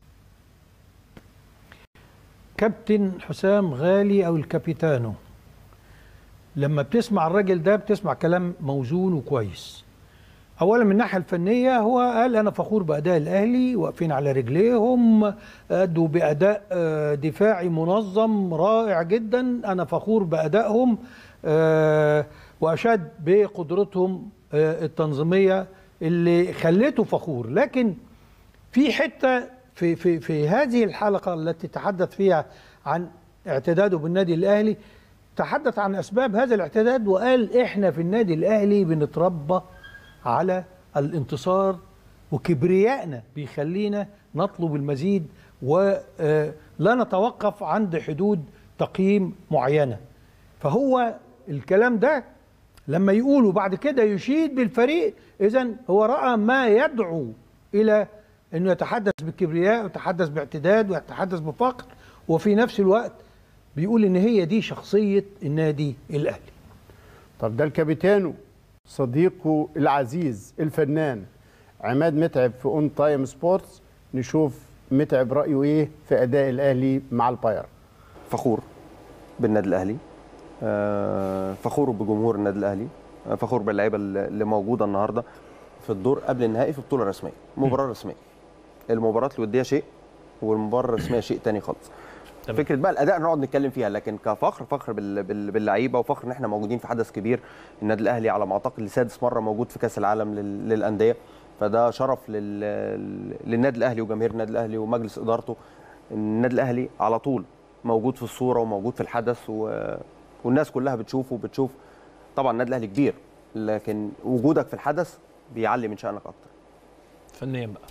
كابتن حسام غالي او الكابيتانو لما بتسمع الراجل ده بتسمع كلام موزون وكويس اولا من الناحيه الفنيه هو قال انا فخور باداء الاهلي واقفين على رجليهم ادوا باداء آه، دفاعي منظم رائع جدا انا فخور بادائهم آه، واشاد بقدرتهم آه، التنظيميه اللي خليته فخور لكن في حته في في في هذه الحلقه التي تحدث فيها عن اعتداده بالنادي الاهلي تحدث عن اسباب هذا الاعتداد وقال احنا في النادي الاهلي بنتربى على الانتصار وكبريائنا بيخلينا نطلب المزيد ولا نتوقف عند حدود تقييم معينه فهو الكلام ده لما يقولوا بعد كده يشيد بالفريق اذا هو راى ما يدعو الى انه يتحدث بالكبرياء ويتحدث باعتداد ويتحدث بفقر وفي نفس الوقت بيقول ان هي دي شخصيه النادي الاهلي طب ده الكابيتانو صديقه العزيز الفنان عماد متعب في اون تايم سبورتس نشوف متعب رايه ايه في اداء الاهلي مع البايرن فخور بالنادي الاهلي آه، فخور بجمهور النادي الاهلي آه، فخور باللعيبه اللي اللي موجوده النهارده في الدور قبل النهائي في بطوله رسميه مباراه رسميه المباراه الوديه شيء والمباراه الرسميه شيء تاني خالص فكره بقى الاداء نقعد نتكلم فيها لكن كفخر فخر بال- بال- باللعيبه وفخر ان احنا موجودين في حدث كبير النادي الاهلي على ما اعتقد لسادس مره موجود في كاس العالم لل- للانديه فده شرف لل- للنادي الاهلي وجماهير النادي الاهلي ومجلس ادارته إن النادي الاهلي على طول موجود في الصوره وموجود في الحدث و... والناس كلها بتشوفه وبتشوف طبعا النادي الاهلي كبير لكن وجودك في الحدث بيعلي من شانك اكتر فنيا بقى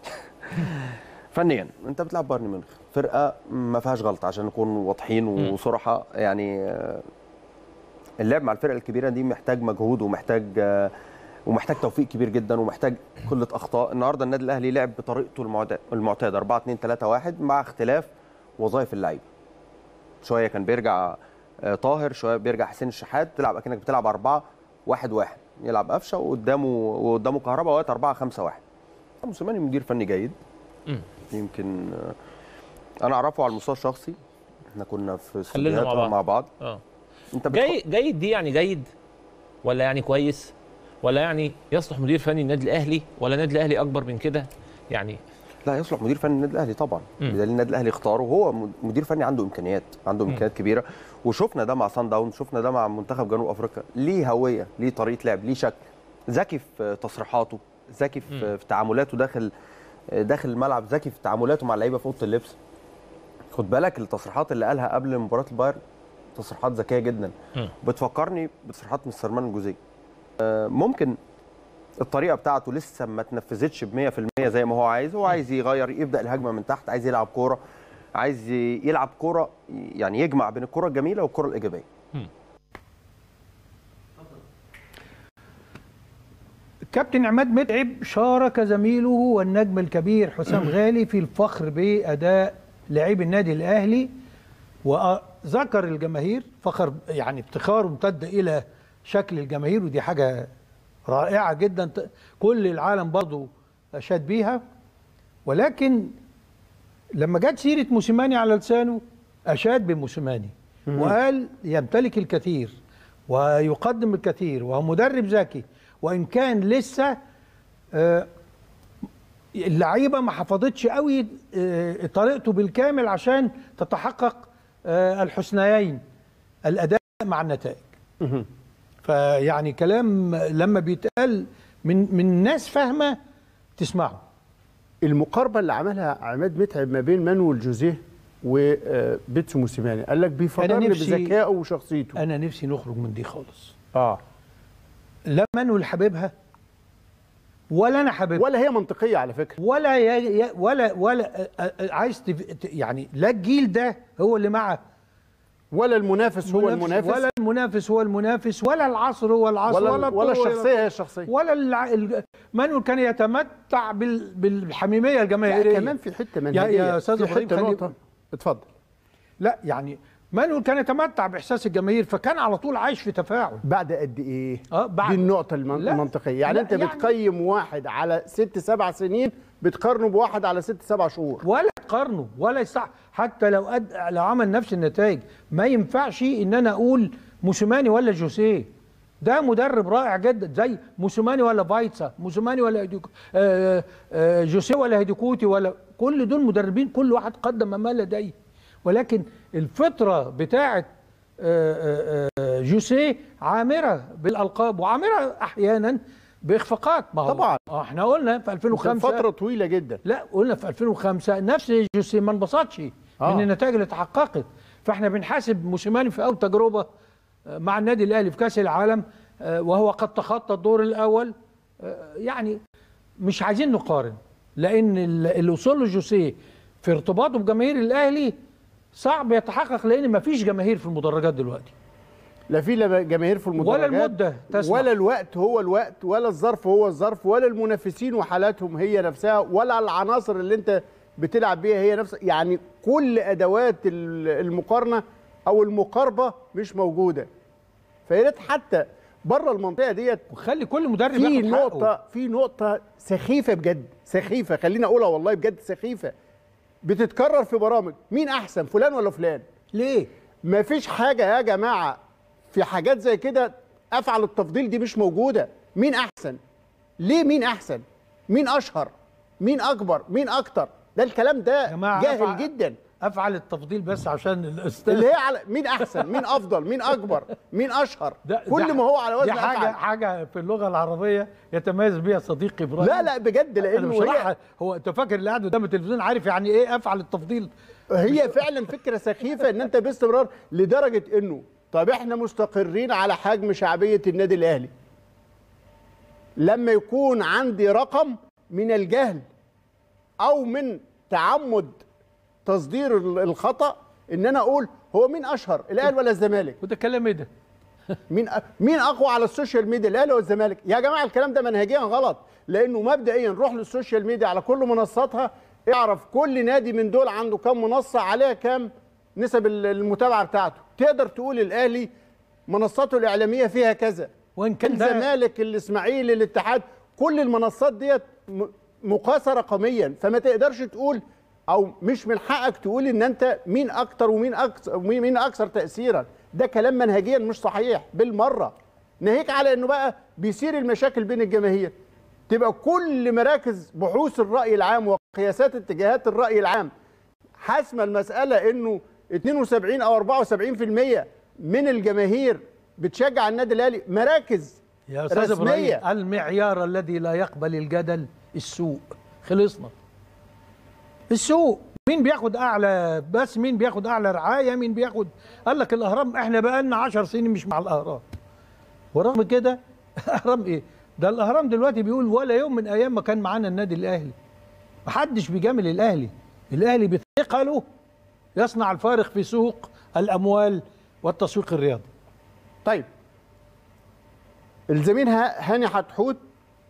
فنيا انت بتلعب بايرن ميونخ فرقه ما فيهاش غلطه عشان نكون واضحين وصراحه يعني آه، اللعب مع الفرقه الكبيره دي محتاج مجهود ومحتاج آه، ومحتاج توفيق كبير جدا ومحتاج قله اخطاء النهارده النادي الاهلي لعب بطريقته المعتاد المعتاد 4 2 3 1 مع اختلاف وظائف اللعيبه شويه كان بيرجع آه، طاهر شويه بيرجع حسين الشحات تلعب اكنك بتلعب 4 1 1 يلعب قفشه وقدامه وقدامه كهرباء وقت 4 5 1 موسيماني مدير فني جيد يمكن آه، انا اعرفه على المستوى الشخصي احنا كنا في خلينا مع استوديوهات بعض مع بعض اه انت جاي جيد دي يعني جيد ولا يعني كويس ولا يعني يصلح مدير فني النادي الاهلي ولا النادي الاهلي اكبر من كده يعني لا يصلح مدير فني النادي الاهلي طبعا مم. بدليل النادي الاهلي اختاره وهو م- مدير فني عنده امكانيات عنده مم. امكانيات كبيره وشفنا ده مع سان داون شفنا ده مع منتخب جنوب افريقيا ليه هويه ليه طريقه لعب ليه شكل ذكي في تصريحاته ذكي في, في تعاملاته داخل داخل الملعب ذكي في تعاملاته مع اللعيبه في اوضه اللبس خد بالك التصريحات اللي قالها قبل مباراه البايرن تصريحات ذكيه جدا مم. بتفكرني بتصريحات مستر مان الجوزيه آه، ممكن الطريقه بتاعته لسه ما اتنفذتش ب 100% زي ما هو عايز هو عايز يغير يبدا الهجمه من تحت عايز يلعب كوره عايز ي- يلعب كوره يعني يجمع بين الكوره الجميله والكوره الايجابيه كابتن عماد متعب شارك زميله والنجم الكبير حسام غالي في الفخر باداء لاعبي النادي الاهلي وذكر الجماهير فخر يعني افتخاره امتد الى شكل الجماهير ودي حاجه رائعه جدا كل العالم برضه اشاد بيها ولكن لما جت سيره موسيماني على لسانه اشاد بموسيماني وقال يمتلك الكثير ويقدم الكثير وهو مدرب ذكي وان كان لسه آه، اللعيبه ما حفظتش قوي آه، طريقته بالكامل عشان تتحقق آه، الحسنيين الاداء مع النتائج فيعني كلام لما بيتقال من من ناس فاهمه تسمعه المقاربه اللي عملها عماد متعب ما بين مانويل جوزيه وبيتسو موسيماني قال لك بيفكرني نفسي- بذكائه وشخصيته انا نفسي نخرج من دي خالص اه لا مانويل حبيبها ولا انا حاببها ولا هي منطقيه على فكره ولا ي... ي... ولا ولا آه، آه، عايز تف... ت- يعني لا الجيل ده هو اللي معه ولا المنافس هو المنافس ولا المنافس هو المنافس ولا العصر هو العصر ولا- ولا, ولا الطول هو الشخصية هي الطول. الشخصية. ولا الع... ال... مانويل كان يتمتع بال... بالحميميه الجماهيريه لا كمان في حته يا, منهجيه يا استاذ في ابراهيم حته خلي- نقطه اتفضل لا يعني مانويل كان يتمتع باحساس الجماهير فكان على طول عايش في تفاعل بعد قد ايه اه بعد دي النقطه المن- لا، المنطقيه يعني لا، انت يعني- بتقيم واحد على ست سبع سنين بتقارنه بواحد على ست سبع شهور ولا تقارنه ولا يصح حتى لو أد... لو عمل نفس النتائج ما ينفعش ان انا اقول موسيماني ولا جوسيه ده مدرب رائع جدا زي موسيماني ولا فايتسا موسيماني ولا هيديكو... آه آه جوسيه ولا هيديكوتي ولا كل دول مدربين كل واحد قدم ما لديه ولكن الفطره بتاعه آه، آه، آه، جوسيه عامره بالالقاب وعامره احيانا باخفاقات ما هو طبعاً. آه، احنا قلنا في 2005 فتره طويله جدا لا قلنا في 2005 نفس جوسيه ما انبسطش آه. من النتائج اللي اتحققت فاحنا بنحاسب موسيماني في اول تجربه آه، مع النادي الاهلي في كاس العالم آه، وهو قد تخطى الدور الاول آه، يعني مش عايزين نقارن لان ال- اللي وصل له جوسيه في ارتباطه بجماهير الاهلي صعب يتحقق لان ما فيش جماهير في المدرجات دلوقتي لا في لا جماهير في المدرجات ولا المدة تسمح. ولا الوقت هو الوقت ولا الظرف هو الظرف ولا المنافسين وحالاتهم هي نفسها ولا العناصر اللي انت بتلعب بيها هي نفسها يعني كل ادوات ال- المقارنه او المقاربه مش موجوده فيا ريت حتى بره المنطقه ديت وخلي كل مدرب في ياخد حقه. نقطه في نقطه سخيفه بجد سخيفه خليني اقولها والله بجد سخيفه بتتكرر في برامج مين احسن فلان ولا فلان ليه مفيش حاجه يا جماعه في حاجات زي كده افعل التفضيل دي مش موجوده مين احسن ليه مين احسن مين اشهر مين اكبر مين اكتر ده الكلام ده جماعة جاهل أفعل- جدا افعل التفضيل بس عشان الاستاذ اللي هي على مين احسن مين افضل مين اكبر مين اشهر ده كل ده ما هو على وزن دي حاجه أفعل. حاجه في اللغه العربيه يتميز بيها صديقي ابراهيم لا لا بجد انا لانه بصراحه هي هو انت فاكر اللي قاعد قدام التلفزيون عارف يعني ايه افعل التفضيل هي فعلا فكره سخيفه ان انت باستمرار لدرجه انه طب احنا مستقرين على حجم شعبيه النادي الاهلي لما يكون عندي رقم من الجهل او من تعمد تصدير ال- الخطا ان انا اقول هو مين اشهر الاهلي ولا الزمالك وده كلام ايه ده مين أ- مين اقوى على السوشيال ميديا الاهلي ولا الزمالك يا جماعه الكلام ده منهجيا غلط لانه مبدئيا روح للسوشيال ميديا على كل منصاتها اعرف كل نادي من دول عنده كام منصه عليها كام نسب ال- المتابعه بتاعته تقدر تقول الاهلي منصاته الاعلاميه فيها كذا وان كان ده الزمالك الاسماعيلي الاتحاد كل المنصات ديت م- مقاسه رقميا فما تقدرش تقول او مش من حقك تقول ان انت مين اكتر ومين اكثر ومين مين اكثر تاثيرا ده كلام منهجيا مش صحيح بالمره ناهيك على انه بقى بيثير المشاكل بين الجماهير تبقى كل مراكز بحوث الراي العام وقياسات اتجاهات الراي العام حاسمه المساله انه 72 او 74% من الجماهير بتشجع النادي الاهلي مراكز يا استاذ رسميه ابراهيم المعيار الذي لا يقبل الجدل السوق خلصنا السوق مين بياخد اعلى بس مين بياخد اعلى رعايه مين بياخد قال لك الاهرام احنا بقى لنا 10 سنين مش مع الاهرام ورغم كده اهرام ايه ده الاهرام دلوقتي بيقول ولا يوم من ايام ما كان معانا النادي الاهلي محدش بيجامل الاهلي الاهلي بثقله يصنع الفارق في سوق الاموال والتسويق الرياضي طيب الزميل ها- هاني حتحوت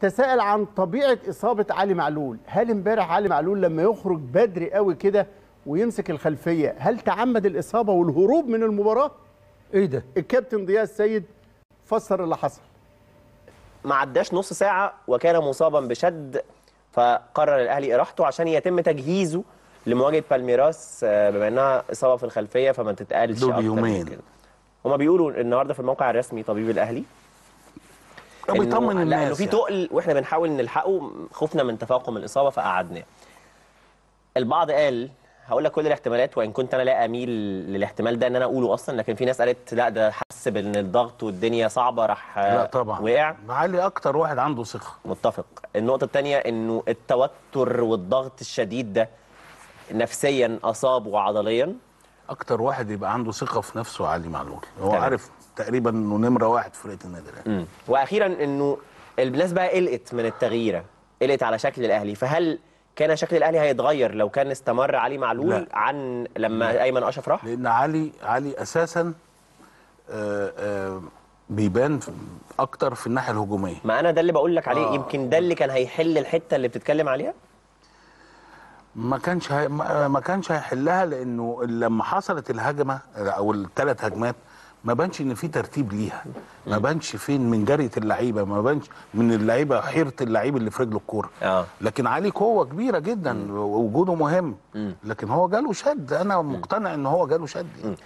تساءل عن طبيعه اصابه علي معلول هل امبارح علي معلول لما يخرج بدري قوي كده ويمسك الخلفيه هل تعمد الاصابه والهروب من المباراه ايه ده الكابتن ضياء السيد فسر اللي حصل ما عداش نص ساعه وكان مصابا بشد فقرر الاهلي اراحته عشان يتم تجهيزه لمواجهه بالميراس آه، بما انها اصابه في الخلفيه فما تتقالش دول أكتر من يومين. كده. هما بيقولوا النهارده في الموقع الرسمي طبيب الاهلي هو إنه- بيطمن لا انه الناس في يعني. تقل واحنا بنحاول نلحقه خفنا من تفاقم الاصابه فقعدناه البعض قال هقول لك كل الاحتمالات وان كنت انا لا اميل للاحتمال ده ان انا اقوله اصلا لكن في ناس قالت لا ده حس بان الضغط والدنيا صعبه راح لا طبعا وقع علي اكتر واحد عنده ثقه متفق النقطة الثانية انه التوتر والضغط الشديد ده نفسيا اصابه عضليا اكتر واحد يبقى عنده ثقه في نفسه علي معلول هو تمام. عارف تقريبا انه نمره واحد في فرقه النادي الاهلي مم. واخيرا انه الناس بقى قلقت من التغييره قلقت على شكل الاهلي فهل كان شكل الاهلي هيتغير لو كان استمر علي معلول لا. عن لما ايمن اشرف راح لان علي علي اساسا آه، آه، بيبان في- اكتر في الناحيه الهجوميه ما انا ده اللي بقول لك عليه آه. يمكن ده اللي كان هيحل الحته اللي بتتكلم عليها ما كانش هي ما ما كانش هيحلها لانه لما حصلت الهجمه او الثلاث هجمات ما بانش ان في ترتيب ليها ما بانش فين من جريه اللعيبه ما بانش من اللعيبه حيره اللعيب اللي في رجله الكوره اه لكن علي قوه كبيره جدا ووجوده مهم لكن هو جاله شد انا مقتنع ان هو جاله شد يعني.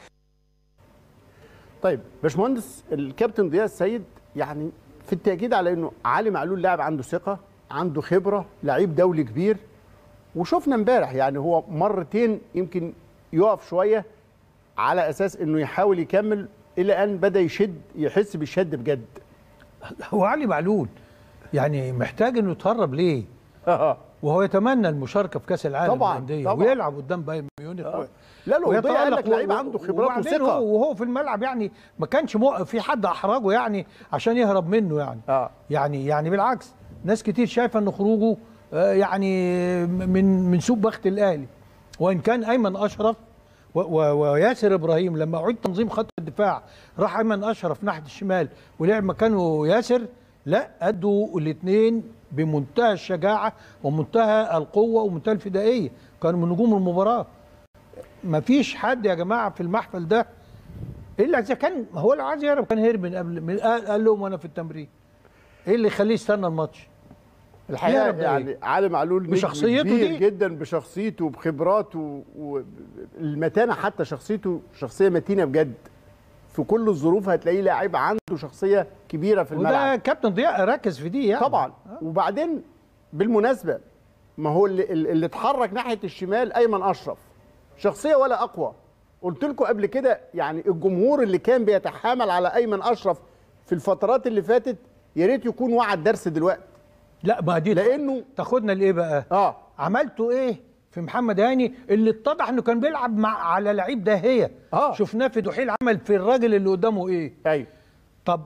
طيب باشمهندس الكابتن ضياء السيد يعني في التاكيد على انه علي معلول لاعب عنده ثقه عنده خبره لعيب دولي كبير وشفنا امبارح يعني هو مرتين يمكن يقف شويه على اساس انه يحاول يكمل الى ان بدا يشد يحس بالشد بجد هو علي معلول يعني محتاج انه يتهرب ليه؟ وهو يتمنى المشاركه في كاس العالم طبعاً، للأندية طبعاً. ويلعب قدام بايرن ميونخ لا لا وضيع قال لك ويتألق لعيب و- عنده خبرات وبعدين وثقه هو وهو في الملعب يعني ما كانش مو في حد احرجه يعني عشان يهرب منه يعني آه. يعني يعني بالعكس ناس كتير شايفه ان خروجه آه، يعني من من سوء بخت الاهلي وان كان ايمن اشرف و- و- وياسر ابراهيم لما اعيد تنظيم خط الدفاع راح ايمن اشرف ناحيه الشمال ولعب مكانه ياسر لا ادوا الاثنين بمنتهى الشجاعه ومنتهى القوه ومنتهى الفدائيه كانوا من نجوم المباراه ما فيش حد يا جماعه في المحفل ده الا اذا كان هو لو عايز يهرب كان هرب من قبل من قال, قال لهم وانا في التمرين ايه اللي يخليه يستنى الماتش الحقيقه يهرب ده يعني إيه؟ علي معلول نجم بشخصيته كبير دي. جدا بشخصيته بخبراته والمتانه حتى شخصيته شخصيه متينه بجد في كل الظروف هتلاقيه لاعب عنده شخصيه كبيره في الملعب وده كابتن ضياء ركز في دي يعني طبعا وبعدين بالمناسبه ما هو اللي, اللي اتحرك ناحيه الشمال ايمن اشرف شخصيه ولا اقوى قلت لكم قبل كده يعني الجمهور اللي كان بيتحامل على ايمن اشرف في الفترات اللي فاتت يا ريت يكون وعد درس دلوقتي لا ما دي لانه تاخدنا لايه بقى اه عملتوا ايه في محمد هاني اللي اتضح انه كان بيلعب مع على لعيب داهيه اه شفناه في دحيل عمل في الراجل اللي قدامه ايه ايوه طب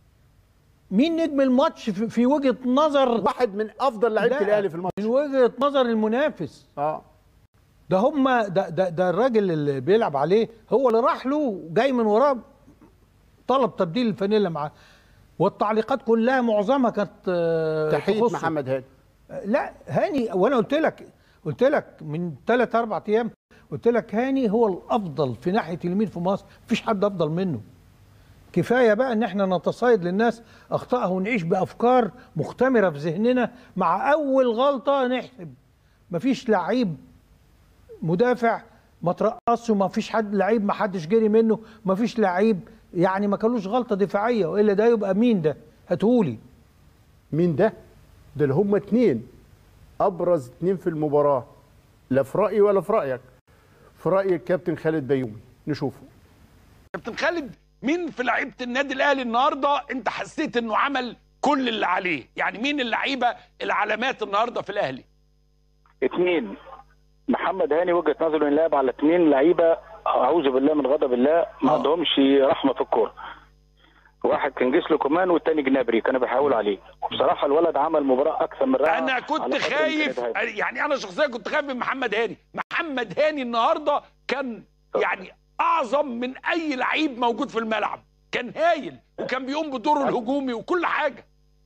مين نجم الماتش في, في وجهه نظر واحد من افضل لعيبه لا، الاهلي في الماتش من وجهه نظر المنافس اه ده هم ده, ده ده الراجل اللي بيلعب عليه هو اللي راح له جاي من وراه طلب تبديل الفانيلا معاه والتعليقات كلها معظمها كانت آه، تحيه تخصه. محمد هاني لا هاني وانا قلت لك قلت لك من ثلاث اربع ايام قلت لك هاني هو الافضل في ناحيه اليمين في مصر مفيش حد افضل منه كفايه بقى ان احنا نتصيد للناس اخطائها ونعيش بافكار مختمره في ذهننا مع اول غلطه نحسب مفيش لعيب مدافع ما ترقصش وما فيش حد لعيب ما حدش جري منه ما فيش لعيب يعني ما كانوش غلطه دفاعيه والا ده يبقى مين ده هاتهولي مين ده ده اللي هم اتنين ابرز اتنين في المباراه لا في رايي ولا في رايك في راي الكابتن خالد بيومي نشوفه كابتن خالد مين في لعيبه النادي الاهلي النهارده انت حسيت انه عمل كل اللي عليه يعني مين اللعيبه العلامات النهارده في الاهلي اثنين محمد هاني وجهه نظره انه لعب على اثنين لعيبه اعوذ بالله من غضب الله ما عندهمش رحمه في الكوره واحد كان جسله كمان والتاني جنابري كانوا بيحاولوا عليه وبصراحه الولد عمل مباراه اكثر من رائعه انا كنت على قدر خايف الإمكانيات. يعني انا شخصيا كنت خايف من محمد هاني محمد هاني النهارده كان يعني اعظم من اي لعيب موجود في الملعب كان هايل وكان بيقوم بدوره الهجومي وكل حاجه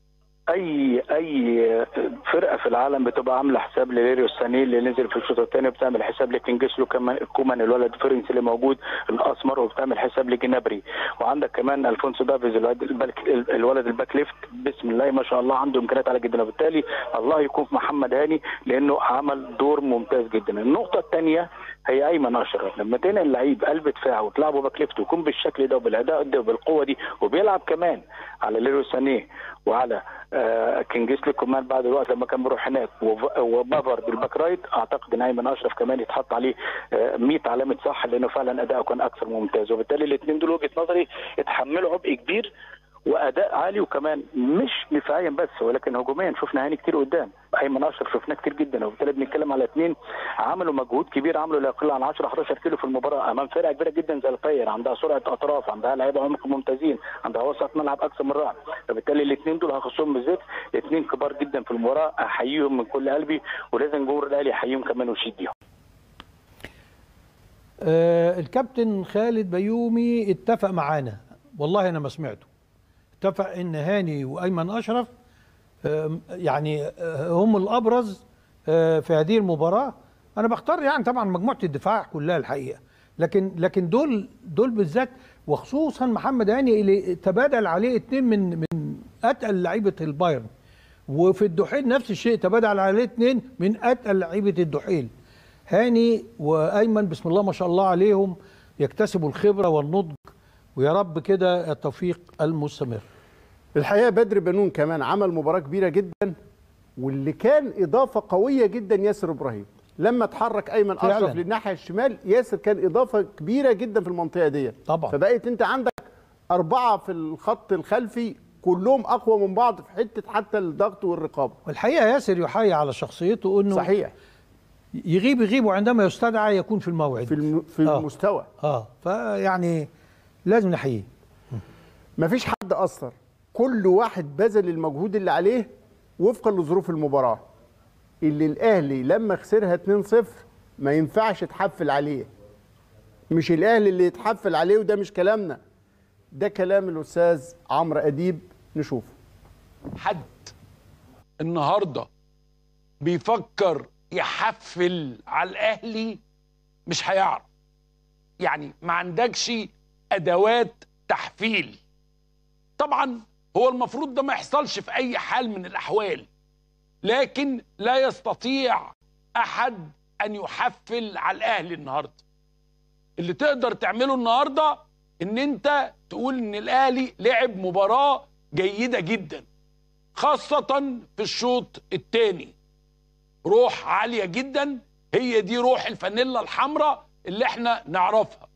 اي اي فرقه في العالم بتبقى عامله حساب لليريو ساني اللي نزل في الشوط الثاني بتعمل حساب لكنجسلو كمان كومان الولد الفرنسي اللي موجود الاسمر وبتعمل حساب لجنابري وعندك كمان الفونسو دافيز الولد الباك الولد الباك ليفت بسم الله ما شاء الله عنده امكانيات عاليه جدا وبالتالي الله يكون في محمد هاني لانه عمل دور ممتاز جدا النقطه الثانيه هي ايمن اشرف لما تنقل لعيب قلب دفاع وتلعبه باك ليفت ويكون بالشكل ده وبالاداء ده وبالقوه دي وبيلعب كمان على ليرو سانيه وعلى آه كينجسلي كمان بعد الوقت لما كان بيروح هناك وبافر بالباك رايت اعتقد ان ايمن اشرف كمان يتحط عليه آه 100 علامه صح لانه فعلا اداؤه كان اكثر ممتاز وبالتالي الاثنين دول وجهه نظري اتحملوا عبء كبير واداء عالي وكمان مش دفاعيا بس ولكن هجوميا شفنا هاني كتير قدام ايمن اشرف شفناه كتير جدا وبالتالي بنتكلم على اثنين عملوا مجهود كبير عملوا لا يقل عن 10 11 كيلو في المباراه امام فرقه كبيره جدا زي القير عندها سرعه اطراف عندها لعيبه عمق ممتازين عندها وسط ملعب اكثر من رائع فبالتالي الاثنين دول هخصهم بالذات اثنين كبار جدا في المباراه احييهم من كل قلبي ولازم جمهور الاهلي يحييهم كمان ويشيد بيهم آه الكابتن خالد بيومي اتفق معانا والله انا ما سمعته اتفق ان هاني وايمن اشرف آه يعني آه هم الابرز آه في هذه المباراه انا بختار يعني طبعا مجموعه الدفاع كلها الحقيقه لكن لكن دول دول بالذات وخصوصا محمد هاني اللي تبادل عليه اثنين من من اتقل لعيبه البايرن وفي الدحيل نفس الشيء تبادل عليه اثنين من اتقل لعيبه الدحيل هاني وايمن بسم الله ما شاء الله عليهم يكتسبوا الخبره والنضج ويا رب كده التوفيق المستمر الحقيقه بدر بنون كمان عمل مباراه كبيره جدا واللي كان اضافه قويه جدا ياسر ابراهيم لما اتحرك ايمن فعلاً. اشرف للناحيه الشمال ياسر كان اضافه كبيره جدا في المنطقه دي طبعا فبقيت انت عندك اربعه في الخط الخلفي كلهم اقوى من بعض في حته حتى الضغط والرقابه والحقيقه ياسر يحيي على شخصيته انه صحيح يغيب يغيب وعندما يستدعى يكون في الموعد في الم... في آه. المستوى اه فيعني لازم نحييه مفيش حد اثر كل واحد بذل المجهود اللي عليه وفقا لظروف المباراه اللي الاهلي لما خسرها 2-0 ما ينفعش تحفل عليه مش الاهلي اللي يتحفل عليه وده مش كلامنا ده كلام الاستاذ عمرو اديب نشوفه حد النهارده بيفكر يحفل على الاهلي مش هيعرف يعني ما عندكش ادوات تحفيل طبعا هو المفروض ده ما يحصلش في اي حال من الاحوال لكن لا يستطيع احد ان يحفل على الاهلي النهارده اللي تقدر تعمله النهارده ان انت تقول ان الاهلي لعب مباراه جيده جدا خاصه في الشوط الثاني روح عاليه جدا هي دي روح الفانيلا الحمراء اللي احنا نعرفها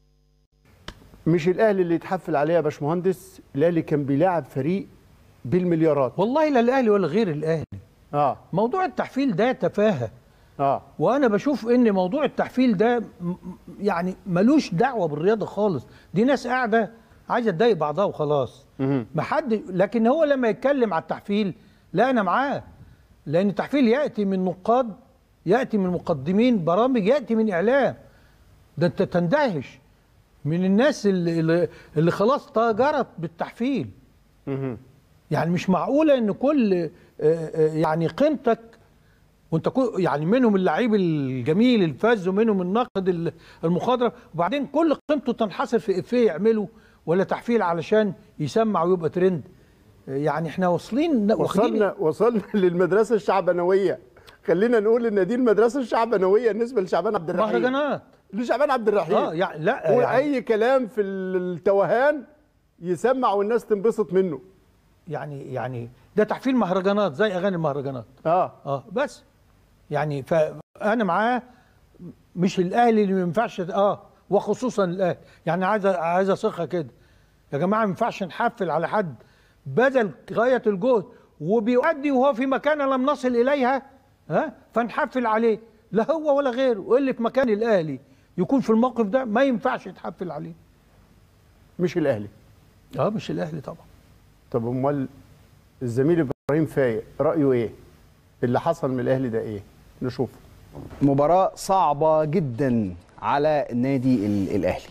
مش الاهلي اللي يتحفل عليه يا باشمهندس الاهلي كان بيلاعب فريق بالمليارات والله لا الاهلي ولا غير الاهلي اه موضوع التحفيل ده تفاهه اه وانا بشوف ان موضوع التحفيل ده م- يعني ملوش دعوه بالرياضه خالص دي ناس قاعده عايزه تضايق بعضها وخلاص ما حد لكن هو لما يتكلم على التحفيل لا انا معاه لان التحفيل ياتي من نقاد ياتي من مقدمين برامج ياتي من اعلام ده انت تندهش من الناس اللي اللي, اللي خلاص تاجرت بالتحفيل يعني مش معقوله ان كل آه، آه، يعني قيمتك وانت كو يعني منهم اللعيب الجميل الفذ ومنهم الناقد ال- المخضرم وبعدين كل قيمته تنحصر في افيه يعمله ولا تحفيل علشان يسمع ويبقى ترند آه، يعني احنا واصلين واخدين وصلنا وصلنا للمدرسه الشعبنويه خلينا نقول ان دي المدرسه الشعبنويه بالنسبه لشعبان عبد الرحيم مهرجانات لشعبان عبد الرحيم اه يعني لا هو يعني اي كلام في التوهان يسمع والناس تنبسط منه يعني يعني ده تحفيل مهرجانات زي اغاني المهرجانات اه اه بس يعني فانا معاه مش الاهلي اللي ما ينفعش اه وخصوصا الاهلي يعني عايز عايز اصيغها كده يا جماعه ما ينفعش نحفل على حد بذل غايه الجهد وبيؤدي وهو في مكان لم نصل اليها ها فنحفل عليه لا هو ولا غيره واللي في مكان الاهلي يكون في الموقف ده ما ينفعش يتحفل عليه مش الاهلي اه مش الاهلي طبعا طب امال الزميل ابراهيم فايق رايه ايه اللي حصل من الاهلي ده ايه نشوف مباراة صعبة جدا على النادي ال- الأهلي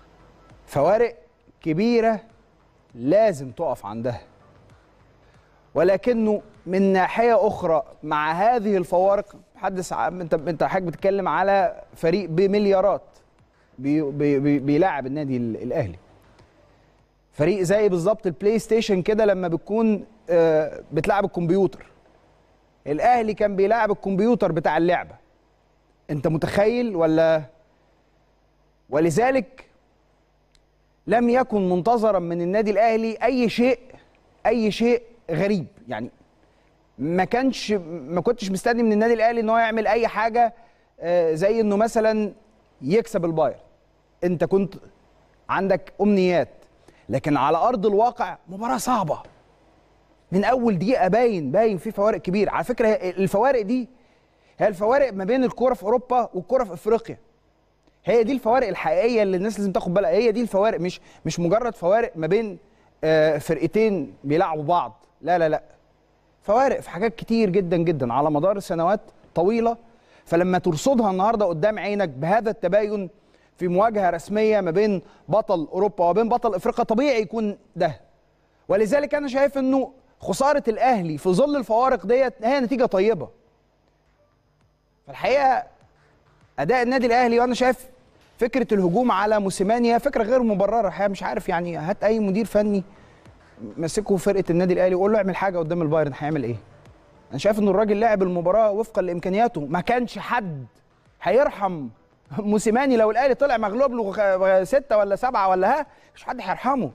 فوارق كبيرة لازم تقف عندها ولكنه من ناحيه اخرى مع هذه الفوارق حدث عن انت انت حضرتك بتتكلم على فريق بمليارات بي بي بي بيلاعب النادي ال- الاهلي فريق زي بالظبط البلاي ستيشن كده لما بتكون آه، بتلعب الكمبيوتر الاهلي كان بيلعب الكمبيوتر بتاع اللعبه انت متخيل ولا ولذلك لم يكن منتظرا من النادي الاهلي اي شيء اي شيء غريب يعني ما كانش ما كنتش مستني من النادي الاهلي ان هو يعمل اي حاجه آه، زي انه مثلا يكسب البايرن انت كنت عندك امنيات لكن على ارض الواقع مباراه صعبه من اول دقيقه باين باين في فوارق كبيره على فكره هي- الفوارق دي هي الفوارق ما بين الكوره في اوروبا والكوره في افريقيا هي دي الفوارق الحقيقيه اللي الناس لازم تاخد بالها هي دي الفوارق مش مش مجرد فوارق ما بين آه، فرقتين بيلعبوا بعض لا لا لا فوارق في حاجات كتير جدا جدا على مدار سنوات طويله فلما ترصدها النهارده قدام عينك بهذا التباين في مواجهه رسميه ما بين بطل اوروبا وبين بطل افريقيا طبيعي يكون ده ولذلك انا شايف انه خساره الاهلي في ظل الفوارق ديت هي نتيجه طيبه فالحقيقه اداء النادي الاهلي وانا شايف فكره الهجوم على موسيماني هي فكره غير مبرره الحقيقه مش عارف يعني هات اي مدير فني مسكه فرقه النادي الاهلي وقول له اعمل حاجه قدام البايرن هيعمل ايه انا شايف ان الراجل لعب المباراه وفقا لامكانياته ما كانش حد هيرحم موسيماني لو الاهلي طلع مغلوب له غ- ستة ولا سبعة ولا ها مش حد هيرحمه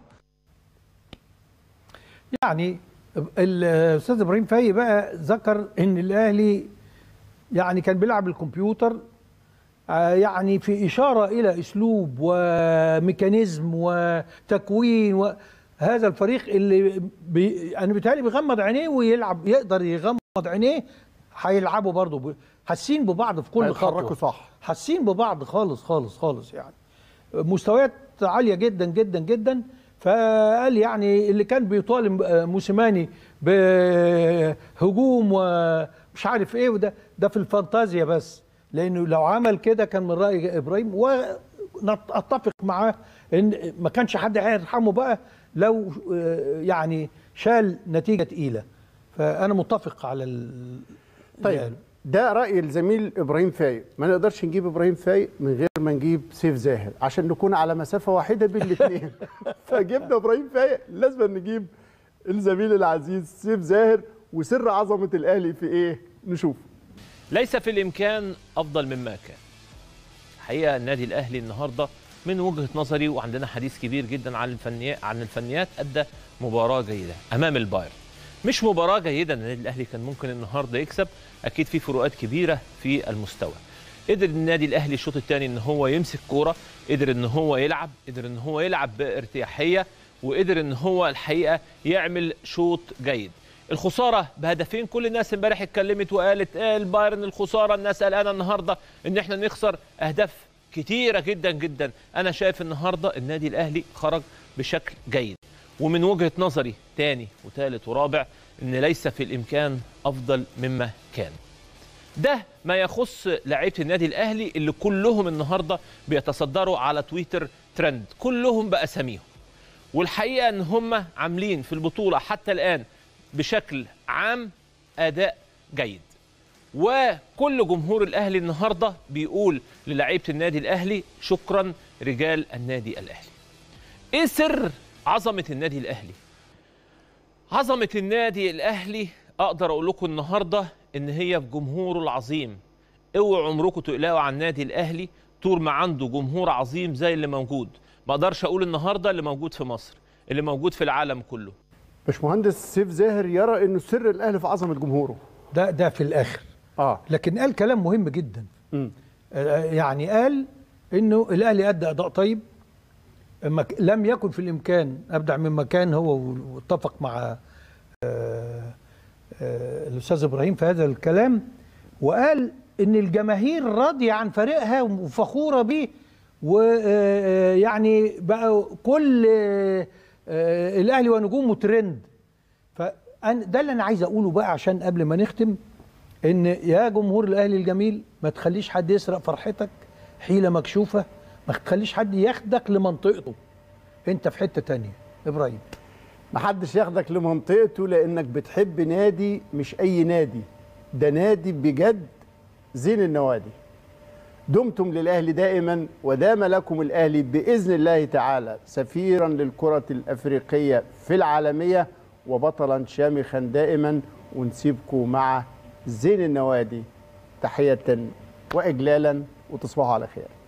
يعني الاستاذ ابراهيم فايق بقى ذكر ان الاهلي يعني كان بيلعب الكمبيوتر آه، يعني في اشاره الى اسلوب وميكانيزم وتكوين وهذا الفريق اللي بي انا بيتهيألي بيغمض عينيه ويلعب يقدر يغمض عينيه هيلعبوا برضه ب- حاسين ببعض في كل هيتحركوا خطوه صح. حاسين ببعض خالص خالص خالص يعني مستويات عاليه جدا جدا جدا فقال يعني اللي كان بيطالب آه، موسيماني بهجوم ومش عارف ايه وده ده في الفانتازيا بس لانه لو عمل كده كان من راي ابراهيم واتفق معاه ان ما كانش حد هيرحمه بقى لو آه، يعني شال نتيجه تقيله فانا متفق على ال طيب ده راي الزميل ابراهيم فايق ما نقدرش نجيب ابراهيم فايق من غير ما نجيب سيف زاهر عشان نكون على مسافه واحده بين الاثنين فجبنا ابراهيم فايق لازم نجيب الزميل العزيز سيف زاهر وسر عظمه الاهلي في ايه نشوف ليس في الامكان افضل مما كان حقيقه النادي الاهلي النهارده من وجهه نظري وعندنا حديث كبير جدا عن الفنيات عن الفنيات ادى مباراه جيده امام البايرن مش مباراه جيده النادي الاهلي كان ممكن النهارده يكسب اكيد في فروقات كبيره في المستوى قدر النادي الاهلي الشوط الثاني ان هو يمسك كوره قدر ان هو يلعب قدر ان هو يلعب بارتياحيه وقدر ان هو الحقيقه يعمل شوط جيد الخساره بهدفين كل الناس امبارح اتكلمت وقالت آه البايرن الخساره الناس قلقانه النهارده ان احنا نخسر اهداف كتيره جدا جدا انا شايف النهارده النادي الاهلي خرج بشكل جيد ومن وجهه نظري تاني وثالث ورابع ان ليس في الامكان افضل مما كان ده ما يخص لعيبه النادي الاهلي اللي كلهم النهارده بيتصدروا على تويتر ترند كلهم باساميهم والحقيقه ان هم عاملين في البطوله حتى الان بشكل عام اداء جيد وكل جمهور الاهلي النهارده بيقول للعيبه النادي الاهلي شكرا رجال النادي الاهلي ايه سر عظمه النادي الاهلي عظمه النادي الاهلي اقدر اقول لكم النهارده ان هي في جمهوره العظيم اوعوا عمركم تقلقوا عن النادي الاهلي طول ما عنده جمهور عظيم زي اللي موجود ما اقدرش اقول النهارده اللي موجود في مصر اللي موجود في العالم كله باشمهندس سيف زاهر يرى انه سر الاهلي في عظمه جمهوره ده ده في الاخر اه لكن قال كلام مهم جدا م. يعني قال انه الاهلي ادى اداء طيب ما ك- لم يكن في الامكان ابدع مما كان هو واتفق مع آه، آه، الاستاذ ابراهيم في هذا الكلام وقال ان الجماهير راضيه عن فريقها وفخوره بيه ويعني بقى كل آه، آه، الاهلي ونجومه ترند فأنا ده اللي انا عايز اقوله بقى عشان قبل ما نختم ان يا جمهور الاهلي الجميل ما تخليش حد يسرق فرحتك حيله مكشوفه ما تخليش حد ياخدك لمنطقته انت في حته تانية ابراهيم محدش ياخدك لمنطقته لانك بتحب نادي مش اي نادي ده نادي بجد زين النوادي دمتم للاهلي دائما ودام لكم الاهلي باذن الله تعالى سفيرا للكره الافريقيه في العالميه وبطلا شامخا دائما ونسيبكم مع زين النوادي تحيه واجلالا وتصبحوا على خير